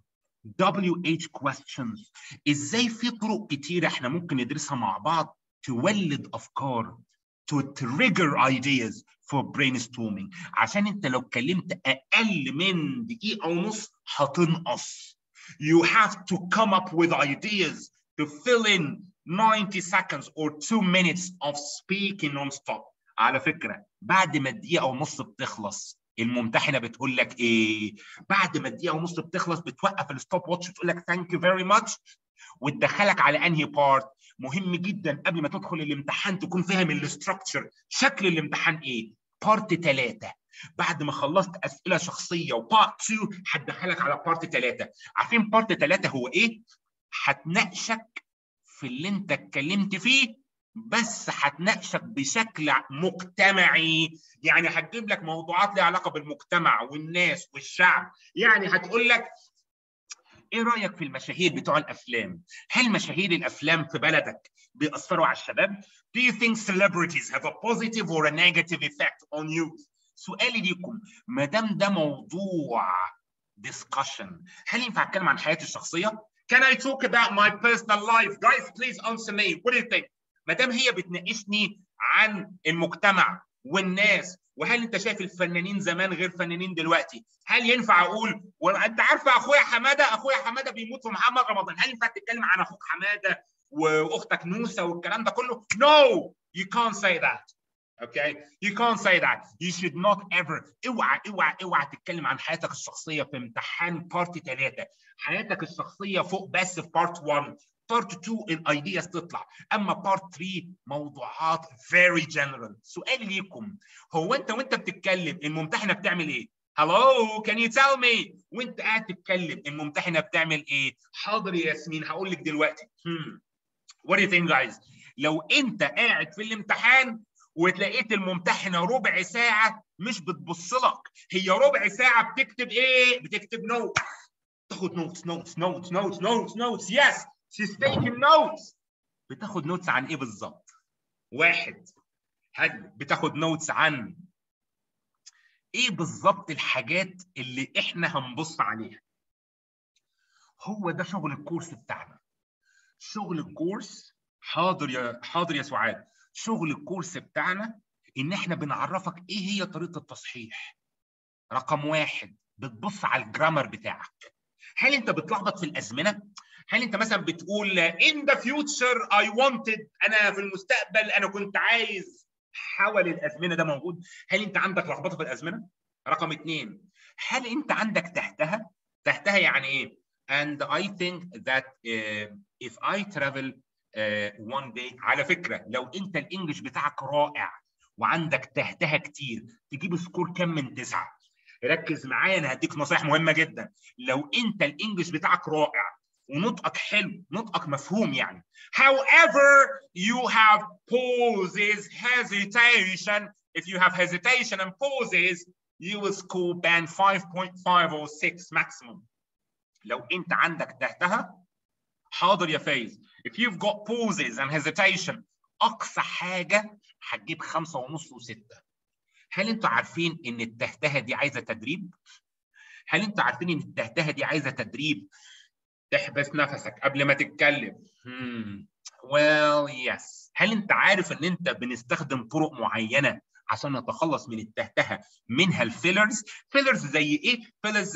WH questions ازاي في طرق كتيره احنا ممكن ندرسها مع بعض تولد افكار to trigger ideas for brainstorming عشان انت لو اتكلمت اقل من دقيقه ونص هتنقص you have to come up with ideas to fill in 90 seconds or 2 minutes of speaking non-stop على فكره بعد ما الدقيقه ونص بتخلص الممتحنه بتقول لك ايه بعد ما الدقيقه ونص بتخلص بتوقف الستوب واتش وتقول لك ثانك يو فيري ماتش وتدخلك على انهي بارت مهم جدا قبل ما تدخل الامتحان تكون فاهم الاستراكشر شكل الامتحان ايه بارت 3 بعد ما خلصت اسئله شخصيه وبارت 2 هتدخلك على بارت 3 عارفين بارت 3 هو ايه هتناقشك في اللي انت اتكلمت فيه بس هتناقشك بشكل مجتمعي يعني هتجيب لك موضوعات ليها علاقه بالمجتمع والناس والشعب يعني هتقول لك ايه رايك في المشاهير بتوع الافلام هل مشاهير الافلام في بلدك بيأثروا على الشباب do you think celebrities have a positive or a negative effect on youth سؤالي ليكم ما دام ده موضوع discussion هل ينفع اتكلم عن حياتي الشخصيه can I talk about my personal life guys please answer me what do you think ما دام هي بتناقشني عن المجتمع والناس وهل انت شايف الفنانين زمان غير فنانين دلوقتي هل ينفع اقول وانت عارفه اخويا حماده اخويا حماده بيموت في محمد رمضان هل ينفع تتكلم عن اخوك حماده واختك نوسه والكلام ده كله no you can't say that okay you can't say that you should not ever اوعى اوعى اوعى تتكلم عن حياتك الشخصيه في امتحان بارت 3 حياتك الشخصيه فوق بس في بارت 1 بارت 2 الايدياز تطلع اما بارت 3 موضوعات فيري جنرال سؤالي ليكم هو انت وانت بتتكلم الممتحنه بتعمل ايه هلو كان يو تيل مي وانت قاعد تتكلم الممتحنه بتعمل ايه حاضر يا ياسمين هقول لك دلوقتي hmm. what do you think guys لو انت قاعد في الامتحان وتلاقيت الممتحنه ربع ساعه مش بتبص لك هي ربع ساعه بتكتب ايه بتكتب نوت تاخد نوتس نوتس نوتس نوتس نوتس نوتس يس she's taking notes بتاخد نوتس عن ايه بالظبط واحد هل بتاخد نوتس عن ايه بالظبط الحاجات اللي احنا هنبص عليها هو ده شغل الكورس بتاعنا شغل الكورس حاضر يا حاضر يا سعاد شغل الكورس بتاعنا ان احنا بنعرفك ايه هي طريقه التصحيح رقم واحد بتبص على الجرامر بتاعك هل انت بتلخبط في الازمنه هل انت مثلا بتقول in the future I wanted انا في المستقبل انا كنت عايز حول الازمنه ده موجود هل انت عندك لخبطه في الازمنه رقم اثنين هل انت عندك تحتها تحتها يعني ايه and I think that uh, if I travel uh, one day على فكره لو انت الانجليش بتاعك رائع وعندك تحتها كتير تجيب سكور كام من تسعه ركز معايا انا هديك نصايح مهمه جدا لو انت الانجليش بتاعك رائع ونطقك حلو نطقك مفهوم يعني however you have pauses hesitation if you have hesitation and pauses you will score band 5.5 or 6 maximum لو انت عندك تحتها حاضر يا فايز if you've got pauses and hesitation اقصى حاجه هتجيب خمسة ونص وستة هل انتوا عارفين ان التهتهه دي عايزه تدريب هل انتوا عارفين ان التهتهه دي عايزه تدريب تحبس نفسك قبل ما تتكلم hmm. well yes هل انت عارف ان انت بنستخدم طرق معينه عشان نتخلص من التهتهه منها الفيلرز فيلرز زي ايه فيلرز زي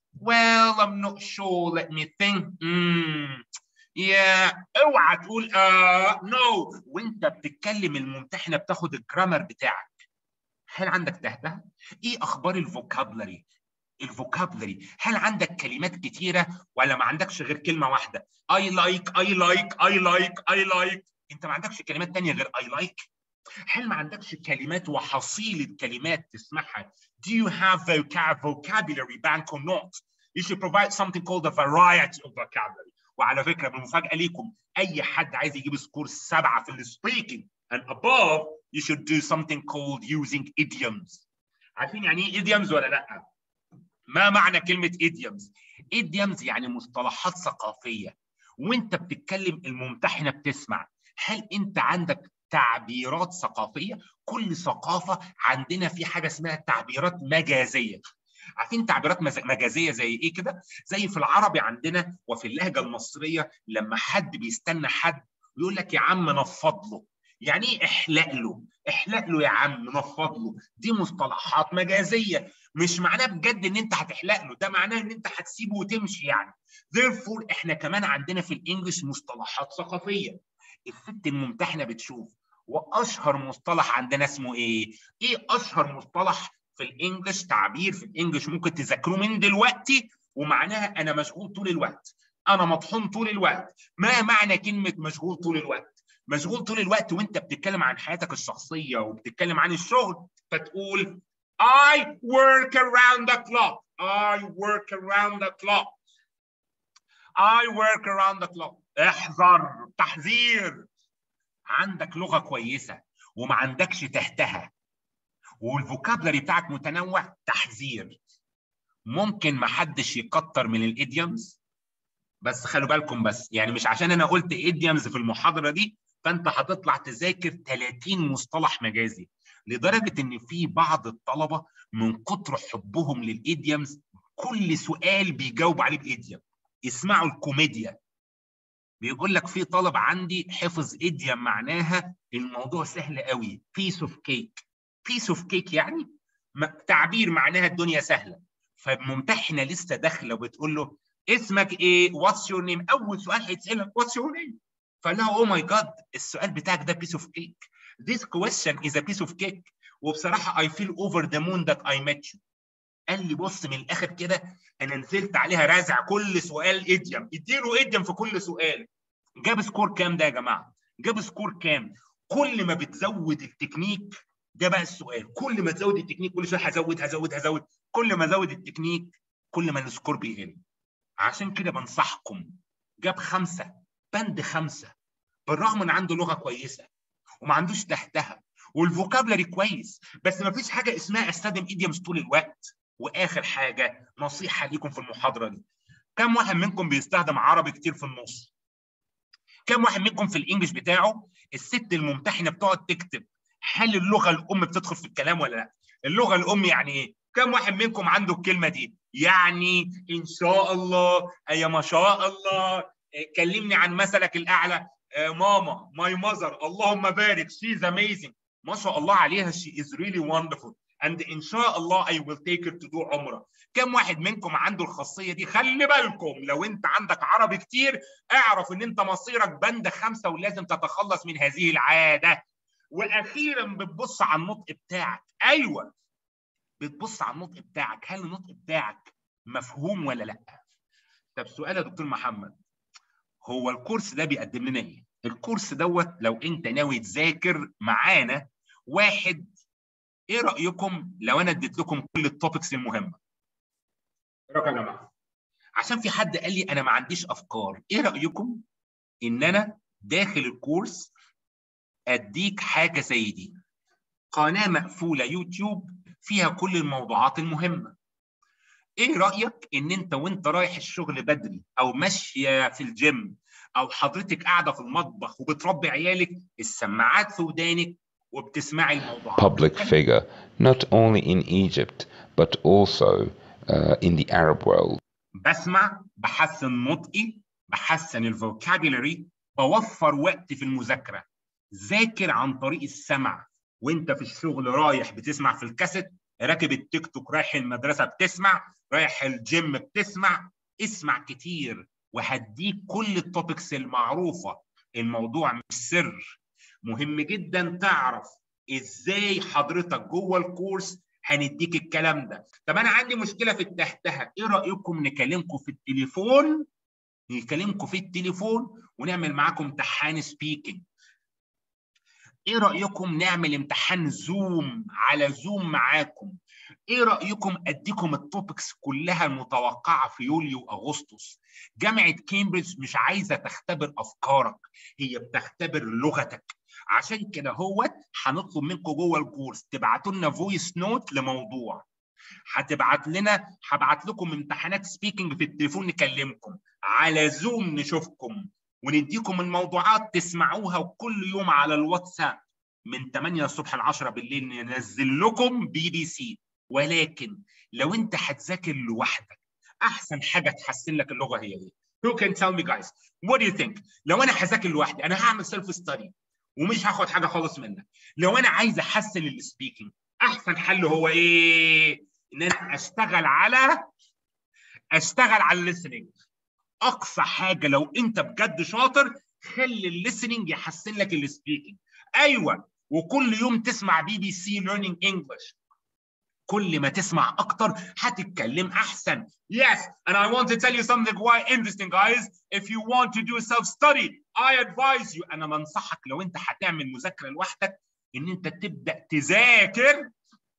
well I'm not sure let me think mm. yeah اوعى تقول uh, no وانت بتتكلم الممتحنه بتاخد الجرامر بتاعك هل عندك تهته؟ ايه اخبار الفوكابلري؟ الفوكابلري هل عندك كلمات كتيره ولا ما عندكش غير كلمه واحده؟ I like I like I like I like انت ما عندكش كلمات تانية غير I like؟ هل ما عندكش كلمات وحصيله كلمات تسمعها؟ Do you have vocab vocabulary bank or not? You should provide something called a variety of vocabulary. وعلى فكره بالمفاجاه ليكم اي حد عايز يجيب سكور سبعه في السبيكنج and above you should do something called using idioms. عارفين يعني ايه idioms ولا لا؟ ما معنى كلمه idioms؟ idioms يعني مصطلحات ثقافيه وانت بتتكلم الممتحنه بتسمع هل انت عندك تعبيرات ثقافيه؟ كل ثقافه عندنا في حاجه اسمها تعبيرات مجازيه. عارفين تعبيرات مجازيه زي ايه كده؟ زي في العربي عندنا وفي اللهجه المصريه لما حد بيستنى حد يقول لك يا عم نفض له. يعني ايه احلق له؟ احلق له يا عم نفض له. دي مصطلحات مجازيه مش معناه بجد ان انت هتحلق له، ده معناه ان انت هتسيبه وتمشي يعني. therefore احنا كمان عندنا في الانجليش مصطلحات ثقافيه. الست الممتحنه بتشوف واشهر مصطلح عندنا اسمه ايه؟ ايه اشهر مصطلح في الانجليش تعبير في الانجليش ممكن تذاكروه من دلوقتي ومعناها انا مشغول طول الوقت انا مطحون طول الوقت ما معنى كلمه مشغول طول الوقت مشغول طول الوقت وانت بتتكلم عن حياتك الشخصيه وبتتكلم عن الشغل فتقول I work around the clock I work around the clock I work around the clock احذر تحذير عندك لغه كويسه وما عندكش تحتها والفوكابلري بتاعك متنوع تحذير ممكن ما حدش يكتر من الايديومز بس خلوا بالكم بس يعني مش عشان انا قلت ايديومز في المحاضره دي فانت هتطلع تذاكر 30 مصطلح مجازي لدرجه ان في بعض الطلبه من كتر حبهم للايديومز كل سؤال بيجاوب عليه بايديوم اسمعوا الكوميديا بيقول لك في طالب عندي حفظ ايديوم معناها الموضوع سهل قوي بيس اوف كيك بيس اوف كيك يعني تعبير معناها الدنيا سهله فممتحنه لسه داخله وبتقول له اسمك ايه؟ واتس يور نيم؟ اول سؤال هيتسالك واتس يور نيم؟ فقال لها اوه ماي جاد السؤال بتاعك ده بيس اوف كيك This question is a piece of cake وبصراحه I feel over the moon that I met you قال لي بص من الاخر كده انا نزلت عليها رازع كل سؤال ايديوم اديله ايديوم في كل سؤال جاب سكور كام ده يا جماعه؟ جاب سكور كام؟ كل ما بتزود التكنيك ده بقى السؤال كل ما تزود التكنيك كل شويه هزود هزود هزود كل ما ازود التكنيك كل ما السكور بيقل عشان كده بنصحكم جاب خمسه بند خمسه بالرغم ان عنده لغه كويسه وما عندوش تحتها والفوكابلري كويس بس ما فيش حاجه اسمها استخدم ايديومز طول الوقت واخر حاجه نصيحه ليكم في المحاضره دي كم واحد منكم بيستخدم عربي كتير في النص كم واحد منكم في الانجليش بتاعه الست الممتحنه بتقعد تكتب هل اللغه الام بتدخل في الكلام ولا لا اللغه الام يعني ايه كم واحد منكم عنده الكلمه دي يعني ان شاء الله يا ما شاء الله كلمني عن مثلك الاعلى ماما ماي ماذر اللهم بارك شي از اميزنج ما شاء الله عليها شي از ريلي وندرفول and ان شاء الله I will take her to do عمره كم واحد منكم عنده الخاصيه دي خلي بالكم لو انت عندك عربي كتير اعرف ان انت مصيرك بند خمسه ولازم تتخلص من هذه العاده واخيرا بتبص على النطق بتاعك ايوه بتبص على النطق بتاعك هل النطق بتاعك مفهوم ولا لا طب سؤال يا دكتور محمد هو الكورس ده بيقدم لنا ايه الكورس دوت لو انت ناوي تذاكر معانا واحد ايه رايكم لو انا اديت لكم كل التوبكس المهمه ايه رايكم يا جماعه عشان في حد قال لي انا ما عنديش افكار ايه رايكم ان انا داخل الكورس اديك حاجه زي دي قناه مقفوله يوتيوب فيها كل الموضوعات المهمه ايه رايك ان انت وانت رايح الشغل بدري او ماشيه في الجيم او حضرتك قاعده في المطبخ وبتربي عيالك السماعات في ودانك وبتسمعي الموضوعات public figure, not only in Egypt, but also uh, in the Arab world. بسمع بحسن نطقي بحسن الفوكابيلري بوفر وقت في المذاكره ذاكر عن طريق السمع وانت في الشغل رايح بتسمع في الكاسيت راكب التيك توك رايح المدرسه بتسمع رايح الجيم بتسمع اسمع كتير وهديك كل التوبكس المعروفه الموضوع مش سر مهم جدا تعرف ازاي حضرتك جوه الكورس هنديك الكلام ده طب انا عندي مشكله في التحتها ايه رايكم نكلمكم في التليفون نكلمكم في التليفون ونعمل معاكم امتحان سبيكنج ايه رايكم نعمل امتحان زوم على زوم معاكم ايه رايكم اديكم التوبكس كلها المتوقعه في يوليو واغسطس جامعه كامبريدج مش عايزه تختبر افكارك هي بتختبر لغتك عشان كده هو هنطلب منكم جوه الكورس تبعتوا لنا فويس نوت لموضوع هتبعت لنا هبعت لكم امتحانات سبيكنج في التليفون نكلمكم على زوم نشوفكم ونديكم الموضوعات تسمعوها وكل يوم على الواتساب من 8 الصبح ل 10 بالليل ننزل لكم بي بي سي ولكن لو انت هتذاكر لوحدك احسن حاجه تحسن لك اللغه هي ايه؟ Who can tell me guys what do you think؟ لو انا هذاكر لوحدي انا هعمل سيلف ستادي ومش هاخد حاجه خالص منك لو انا عايز احسن السبيكنج احسن حل هو ايه؟ ان انا اشتغل على اشتغل على الليسننج اقصى حاجه لو انت بجد شاطر خلي الليسننج يحسن لك السبيكنج ايوه وكل يوم تسمع بي بي سي ليرنينج انجلش كل ما تسمع اكتر هتتكلم احسن yes and I want to tell you something quite interesting guys if you want to do self study I advise you انا بنصحك لو انت هتعمل مذاكره لوحدك ان انت تبدا تذاكر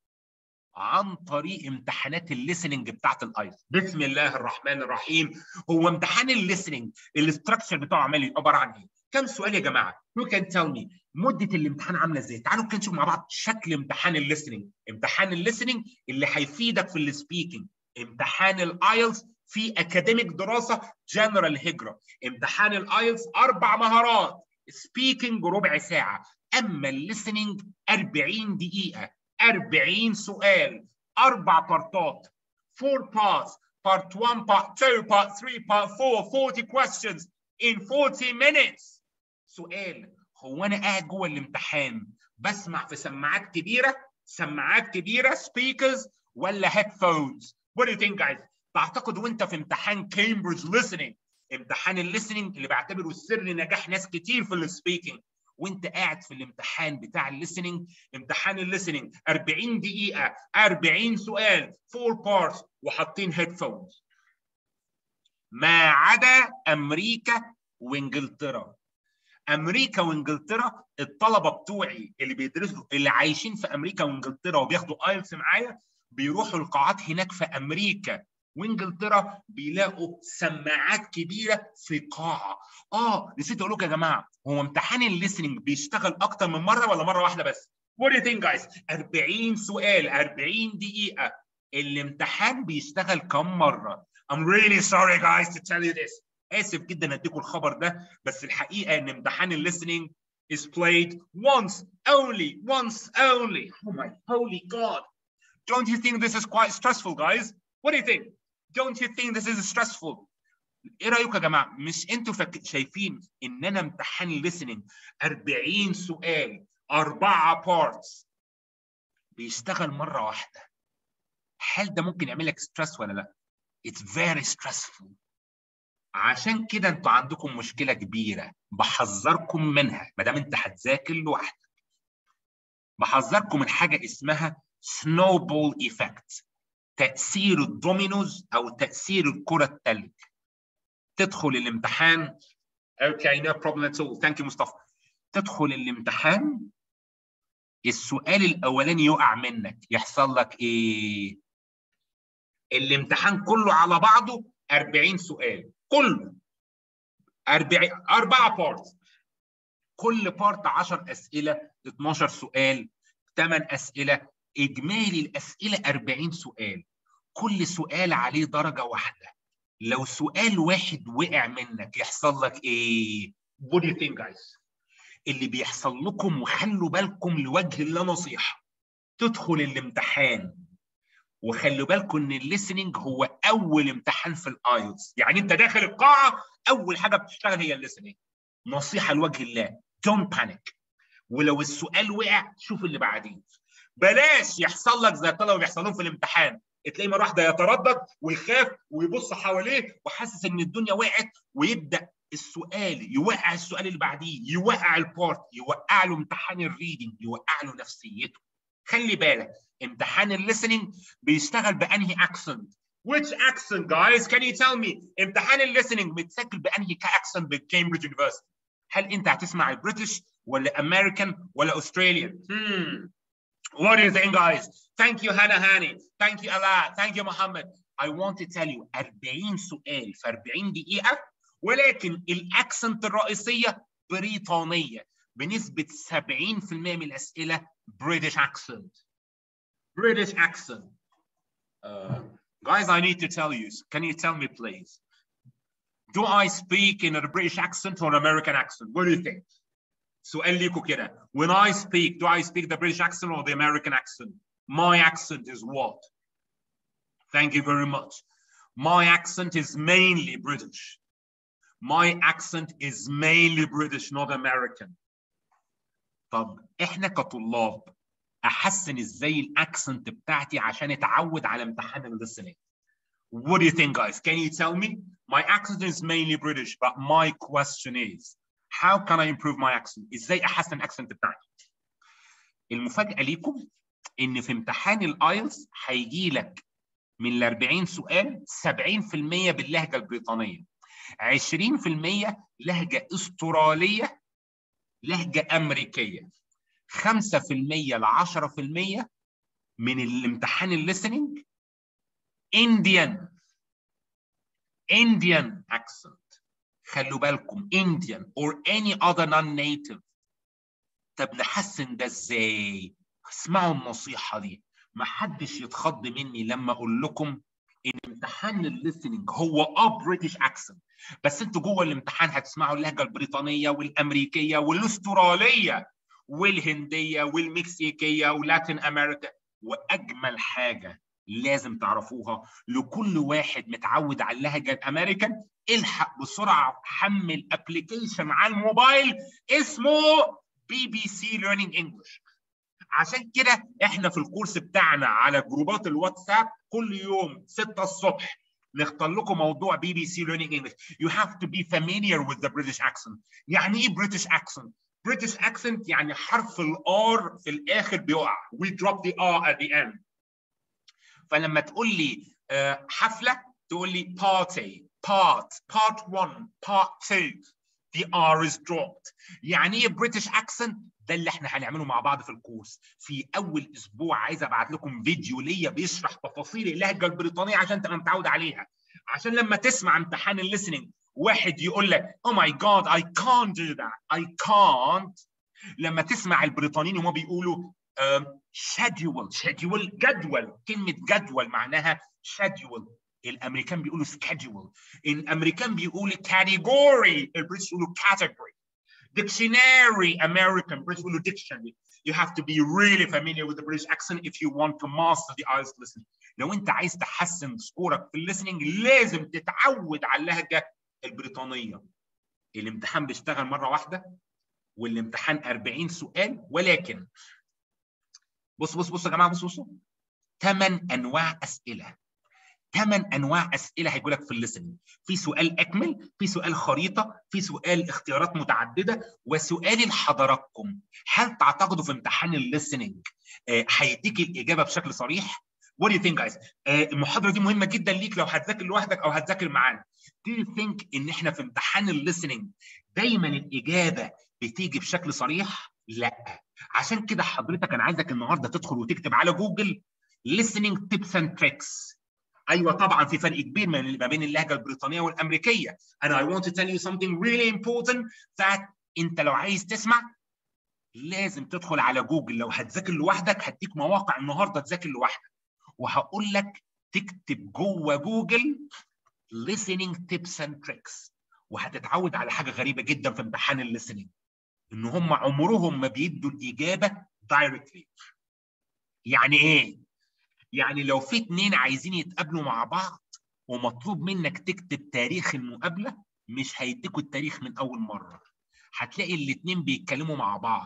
عن طريق امتحانات الليسننج بتاعت الايلتس بسم الله الرحمن الرحيم هو امتحان الليسننج الاستراكشر بتاعه عمال عباره عن ايه كم سؤال يا جماعه يو كان تيل مي مده الامتحان عامله ازاي تعالوا كده نشوف مع بعض شكل امتحان الليسننج امتحان الليسننج اللي هيفيدك في السبيكنج امتحان الايلتس في اكاديميك دراسه جنرال هجره امتحان الايلتس اربع مهارات سبيكنج ربع ساعه اما الليسننج 40 دقيقه 40 سؤال اربع بارتات 4 parts part 1 part 2 part 3 part 4 40 questions in 40 minutes سؤال هو انا قاعد جوه الامتحان بسمع في سماعات كبيره سماعات كبيره سبيكرز ولا هيدفونز what do you think guys بعتقد وانت في امتحان كامبريدج listening امتحان الليسننج اللي بعتبره سر نجاح ناس كتير في السبيكنج وانت قاعد في الامتحان بتاع الليسننج امتحان الليسننج 40 دقيقه 40 سؤال 4 بارتس وحاطين هيدفونز ما عدا امريكا وانجلترا امريكا وانجلترا الطلبه بتوعي اللي بيدرسوا اللي عايشين في امريكا وانجلترا وبياخدوا ايلتس معايا بيروحوا القاعات هناك في امريكا وانجلترا بيلاقوا سماعات كبيره في قاعه اه نسيت اقول لكم يا جماعه هو امتحان الليسننج بيشتغل اكتر من مره ولا مره واحده بس What do you think guys 40 سؤال 40 دقيقه الامتحان بيشتغل كم مره I'm really sorry guys to tell you this اسف جدا اديكم الخبر ده بس الحقيقه ان امتحان الليسننج is played once only once only oh my holy god don't you think this is quite stressful guys what do you think don't you think this is stressful ايه رايكم يا جماعه مش انتوا فك... شايفين ان انا امتحان الليسننج 40 سؤال اربعه بارتس بيشتغل مره واحده هل ده ممكن يعمل لك ستريس ولا لا it's very stressful عشان كده انتوا عندكم مشكله كبيره بحذركم منها ما دام انت هتذاكر لوحدك بحذركم من حاجه اسمها سنوبول ايفكت تاثير الدومينوز او تاثير الكره الثلج تدخل الامتحان اوكي نو بروبلم ات اول ثانك يو مصطفى تدخل الامتحان السؤال الاولاني يقع منك يحصل لك ايه الامتحان كله على بعضه 40 سؤال كله 40 أربعة بارت كل بارت 10 أسئلة 12 سؤال 8 أسئلة إجمالي الأسئلة 40 سؤال كل سؤال عليه درجة واحدة لو سؤال واحد وقع منك يحصل لك إيه؟ What do you think guys؟ اللي بيحصل لكم وخلوا بالكم لوجه الله نصيحة تدخل الامتحان وخلوا بالكم ان الليسننج هو اول امتحان في الايلتس يعني انت داخل القاعه اول حاجه بتشتغل هي الليسننج نصيحه لوجه الله دونت بانيك ولو السؤال وقع شوف اللي بعدين بلاش يحصل لك زي الطلبه بيحصلون في الامتحان تلاقيه مره واحده يتردد ويخاف ويبص حواليه وحاسس ان الدنيا وقعت ويبدا السؤال يوقع السؤال اللي بعديه يوقع البارت يوقع له امتحان الريدنج يوقع له نفسيته خلي بالك امتحان الليسننج بيشتغل بانهي اكسنت which accent guys can you tell me امتحان الليسننج متسجل بانهي كاكسنت بكامبريدج يونيفرستي هل انت هتسمع البريتش ولا امريكان ولا استراليان hmm. What do you think, guys? Thank you, Hannah Hani. Thank you, Allah. Thank you, Muhammad. I want to tell you 40 سؤال في 40 دقيقة ولكن الأكسنت الرئيسية بريطانية بنسبة 70% من الأسئلة British accent. British accent. Uh, guys, I need to tell you. Can you tell me, please? Do I speak in a British accent or American accent? What do you think? سؤال ليكوا كده when I speak do I speak the British accent or the American accent my accent is what thank you very much my accent is mainly British my accent is mainly British not American طب احنا كطلاب احسن ازاي الاكسنت بتاعتي عشان اتعود على امتحان الليسننج What do you think guys can you tell me my accent is mainly British but my question is how can I improve my accent ازاي احسن الاكسنت بتاعتي المفاجاه ليكم ان في امتحان الايلتس هيجي لك من ال 40 سؤال 70% باللهجه البريطانيه 20% لهجه استراليه لهجه امريكيه 5% ل 10% من الامتحان الليسننج انديان انديان اكسنت خلوا بالكم Indian or any other non-native طب نحسن ده ازاي؟ اسمعوا النصيحة دي ما حدش يتخض مني لما اقول لكم ان امتحان الليسننج هو اه بريتش اكسنت بس انتوا جوه الامتحان هتسمعوا اللهجه البريطانيه والامريكيه والاستراليه والهنديه والمكسيكيه ولاتين امريكا واجمل حاجه لازم تعرفوها لكل واحد متعود على اللهجه الامريكان الحق بسرعه حمل ابلكيشن على الموبايل اسمه بي بي سي ليرنينج انجلش عشان كده احنا في الكورس بتاعنا على جروبات الواتساب كل يوم 6 الصبح نختار لكم موضوع بي بي سي ليرنينج انجلش يو هاف تو بي familiar with the British accent يعني ايه British accent British accent يعني حرف الار في الاخر بيقع we drop the r at the end فلما تقول لي حفله تقول لي party part part 1 part 2 the r is dropped يعني ايه British accent ده اللي احنا هنعمله مع بعض في الكورس في اول اسبوع عايز ابعت لكم فيديو ليا بيشرح تفاصيل اللهجه البريطانيه عشان تبقى متعود عليها عشان لما تسمع امتحان الليسننج واحد يقول لك oh my god I can't do that I can't لما تسمع البريطانيين وما بيقولوا schedule schedule جدول كلمه جدول معناها schedule الامريكان بيقولوا schedule الامريكان بيقولوا category البريتش بيقولوا category dictionary American British بيقولوا dictionary you have to be really familiar with the British accent if you want to master the IELTS listening لو انت عايز تحسن سكورك في الليسننج لازم تتعود على اللهجه البريطانيه الامتحان بيشتغل مره واحده والامتحان 40 سؤال ولكن بص بص بص يا جماعه بص بصوا ثمان انواع اسئله ثمان انواع اسئله هيجوا لك في الليسننج في سؤال اكمل في سؤال خريطه في سؤال اختيارات متعدده وسؤال لحضراتكم هل تعتقدوا في امتحان الليسننج هيديك الاجابه بشكل صريح What do you think guys؟ آه المحاضرة دي مهمة جدا ليك لو هتذاكر لوحدك أو هتذاكر معانا. Do you think إن إحنا في امتحان الليسننج دايما الإجابة بتيجي بشكل صريح؟ لا. عشان كده حضرتك أنا عايزك النهاردة تدخل وتكتب على جوجل listening tips and tricks. ايوه طبعا في فرق كبير ما بين اللهجه البريطانيه والامريكيه. And I want to tell you something really important that انت لو عايز تسمع لازم تدخل على جوجل لو هتذاكر لوحدك هديك مواقع النهارده تذاكر لوحدك. وهقول لك تكتب جوه جوجل listening tips and tricks وهتتعود على حاجه غريبه جدا في امتحان الليسننج ان هم عمرهم ما بيدوا الاجابه دايركتلي يعني ايه يعني لو في اتنين عايزين يتقابلوا مع بعض ومطلوب منك تكتب تاريخ المقابله مش هيديكوا التاريخ من اول مره هتلاقي الاتنين بيتكلموا مع بعض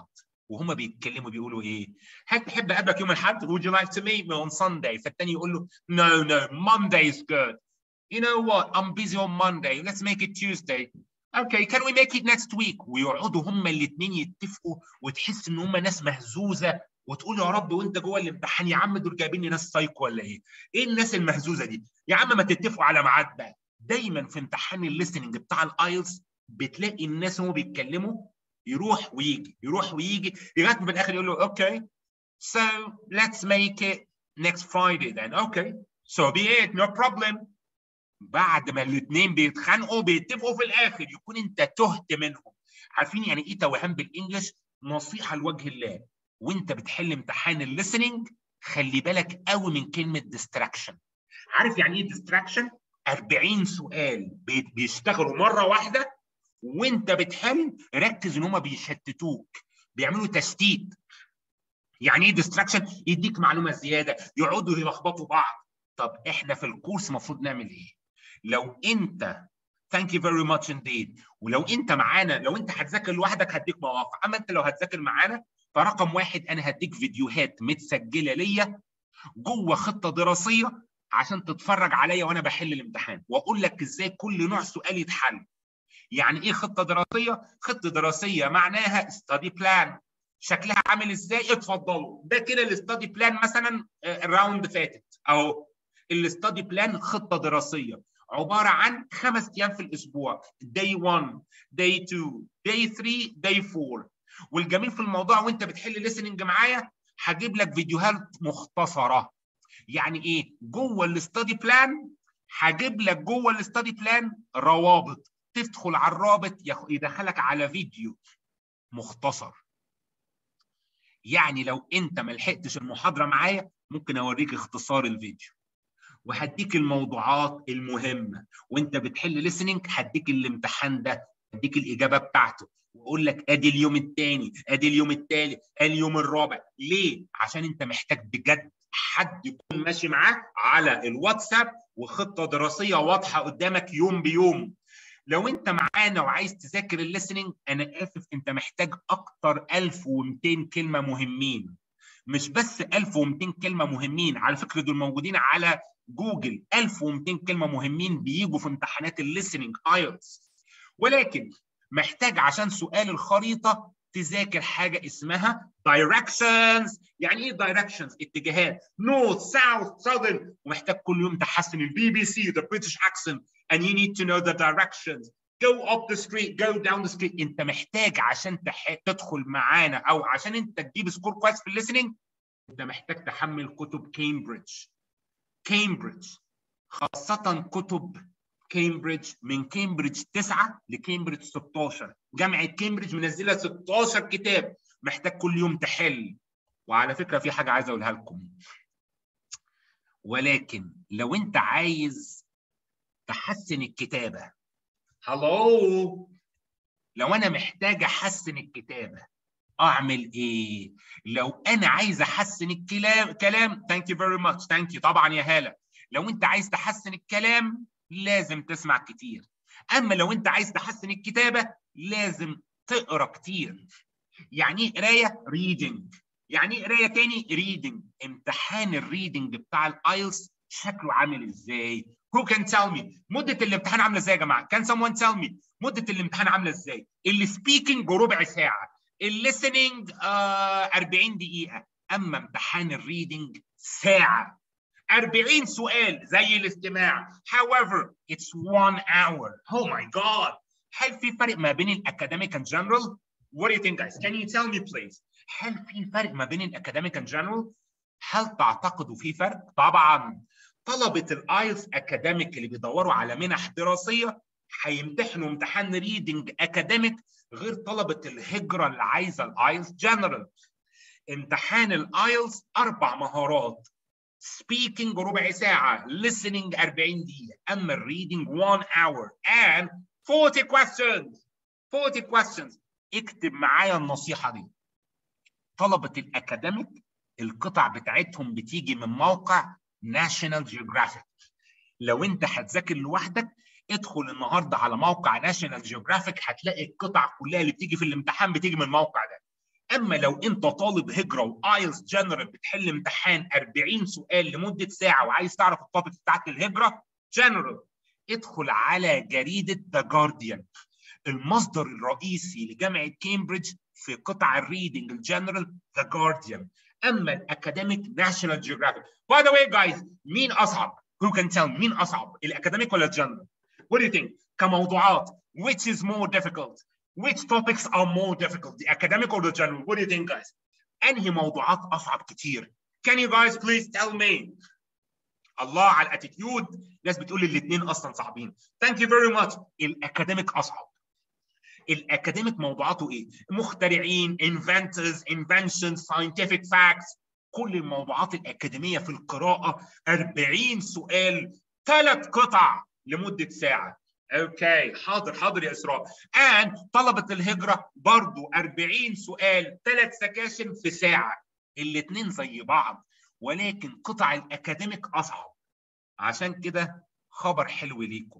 وهما بيتكلموا بيقولوا ايه؟ هل تحب اقابلك يوم الاحد؟ Would you like to meet me on Sunday؟ فالتاني يقول له No no Monday is good. You know what? I'm busy on Monday. Let's make it Tuesday. Okay, can we make it next week? ويقعدوا هما الاثنين يتفقوا وتحس ان هما ناس مهزوزه وتقول يا رب وانت جوه الامتحان يا عم دول جايبين لي ناس سايكو ولا ايه؟ ايه الناس المهزوزه دي؟ يا عم ما تتفقوا على ميعاد بقى. دايما في امتحان الليسننج بتاع الايلتس بتلاقي الناس وهم بيتكلموا يروح ويجي يروح ويجي لغايه ما في الاخر يقول له اوكي so let's make it next Friday then okay so be it no problem بعد ما الاثنين بيتخانقوا بيتفقوا في الاخر يكون انت تهت منهم عارفين يعني ايه توهان بالانجلش نصيحه لوجه الله وانت بتحل امتحان الليسننج خلي بالك قوي من كلمه distraction عارف يعني ايه distraction 40 سؤال بيشتغلوا مره واحده وانت بتحل ركز ان هم بيشتتوك بيعملوا تشتيت يعني ايه ديستراكشن يديك معلومه زياده يقعدوا يلخبطوا بعض طب احنا في الكورس المفروض نعمل ايه لو انت ثانك يو فيري ماتش انديد ولو انت معانا لو انت هتذاكر لوحدك هديك مواقع اما انت لو هتذاكر معانا فرقم واحد انا هديك فيديوهات متسجله ليا جوه خطه دراسيه عشان تتفرج عليا وانا بحل الامتحان واقول لك ازاي كل نوع سؤال يتحل يعني ايه خطه دراسيه خطه دراسيه معناها ستادي بلان شكلها عامل ازاي اتفضلوا ده كده الاستادي بلان مثلا الراوند فاتت اهو الاستادي بلان خطه دراسيه عباره عن خمس ايام في الاسبوع day 1 day 2 day 3 day 4 والجميل في الموضوع وانت بتحل ليسننج معايا هجيب لك فيديوهات مختصره يعني ايه جوه الاستادي بلان هجيب لك جوه الاستادي بلان روابط تدخل على الرابط يدخلك على فيديو مختصر يعني لو انت ما لحقتش المحاضره معايا ممكن اوريك اختصار الفيديو وهديك الموضوعات المهمه وانت بتحل ليسننج هديك الامتحان ده هديك الاجابه بتاعته واقول لك ادي اليوم الثاني ادي اليوم الثالث ادي اليوم الرابع ليه عشان انت محتاج بجد حد يكون ماشي معاك على الواتساب وخطه دراسيه واضحه قدامك يوم بيوم لو انت معانا وعايز تذاكر الليسننج انا اسف انت محتاج اكتر 1200 كلمه مهمين مش بس 1200 كلمه مهمين على فكره دول موجودين على جوجل 1200 كلمه مهمين بيجوا في امتحانات الليسننج ايلتس ولكن محتاج عشان سؤال الخريطه تذاكر حاجه اسمها directions يعني ايه directions اتجاهات north south southern ومحتاج كل يوم تحسن البي بي سي the British accent and you need to know the directions go up the street go down the street انت محتاج عشان تح... تدخل معانا او عشان انت تجيب سكور كويس في الليسننج انت محتاج تحمل كتب كامبريدج كامبريدج خاصة كتب كامبريدج من كامبريدج 9 لكامبريدج 16 جامعة كامبريدج منزلة 16 كتاب محتاج كل يوم تحل وعلى فكرة في حاجة عايز أقولها لكم ولكن لو أنت عايز تحسن الكتابة هلو لو أنا محتاج أحسن الكتابة أعمل إيه؟ لو أنا عايز أحسن الكلام كلام ثانك يو فيري ماتش ثانك يو طبعا يا هالة لو أنت عايز تحسن الكلام لازم تسمع كتير اما لو انت عايز تحسن الكتابه لازم تقرا كتير يعني ايه قرايه ريدنج يعني ايه قرايه تاني ريدنج امتحان الريدنج بتاع الايلتس شكله عامل ازاي who can tell me مده الامتحان عامله ازاي يا جماعه can someone tell me مده الامتحان عامله ازاي السبيكنج ربع ساعه الليسننج آه 40 دقيقه اما امتحان الريدنج ساعه 40 سؤال زي الاستماع however it's one hour oh my god هل في فرق ما بين الاكاديميك and general what do you think guys can you tell me please هل في فرق ما بين الاكاديميك and general هل تعتقدوا في فرق طبعا طلبه الايلتس اكاديميك اللي بيدوروا على منح دراسيه هيمتحنوا امتحان ريدنج اكاديميك غير طلبه الهجره اللي عايزه الايلتس جنرال امتحان الايلتس اربع مهارات speaking ربع ساعة listening 40 دقيقة أما reading 1 hour and 40 questions 40 questions اكتب معايا النصيحة دي طلبة الأكاديميك القطع بتاعتهم بتيجي من موقع ناشونال جيوغرافيك لو انت هتذاكر لوحدك ادخل النهارده على موقع ناشونال جيوغرافيك هتلاقي القطع كلها اللي بتيجي في الامتحان بتيجي من الموقع ده اما لو انت طالب هجره وايلز جنرال بتحل امتحان 40 سؤال لمده ساعه وعايز تعرف التوبكس بتاعت الهجره جنرال ادخل على جريده ذا جارديان المصدر الرئيسي لجامعه كامبريدج في قطع الريدنج الجنرال ذا جارديان اما الاكاديميك ناشونال جيوغرافيك باي ذا واي جايز مين اصعب who can tell مين اصعب الاكاديميك ولا الجنرال what do you think كموضوعات which is more difficult which topics are more difficult the academic or the general what do you think guys انهي موضوعات اصعب كتير can you guys please tell me الله على الاتيتيود ناس بتقول الاثنين اصلا صعبين thank you very much الاكاديميك اصعب الاكاديميك موضوعاته ايه مخترعين inventors inventions scientific facts كل الموضوعات الاكاديميه في القراءه 40 سؤال ثلاث قطع لمده ساعه اوكي حاضر حاضر يا اسراء ان طلبه الهجره برضو 40 سؤال ثلاث سكاشن في ساعه الاثنين زي بعض ولكن قطع الاكاديميك اصعب عشان كده خبر حلو ليكم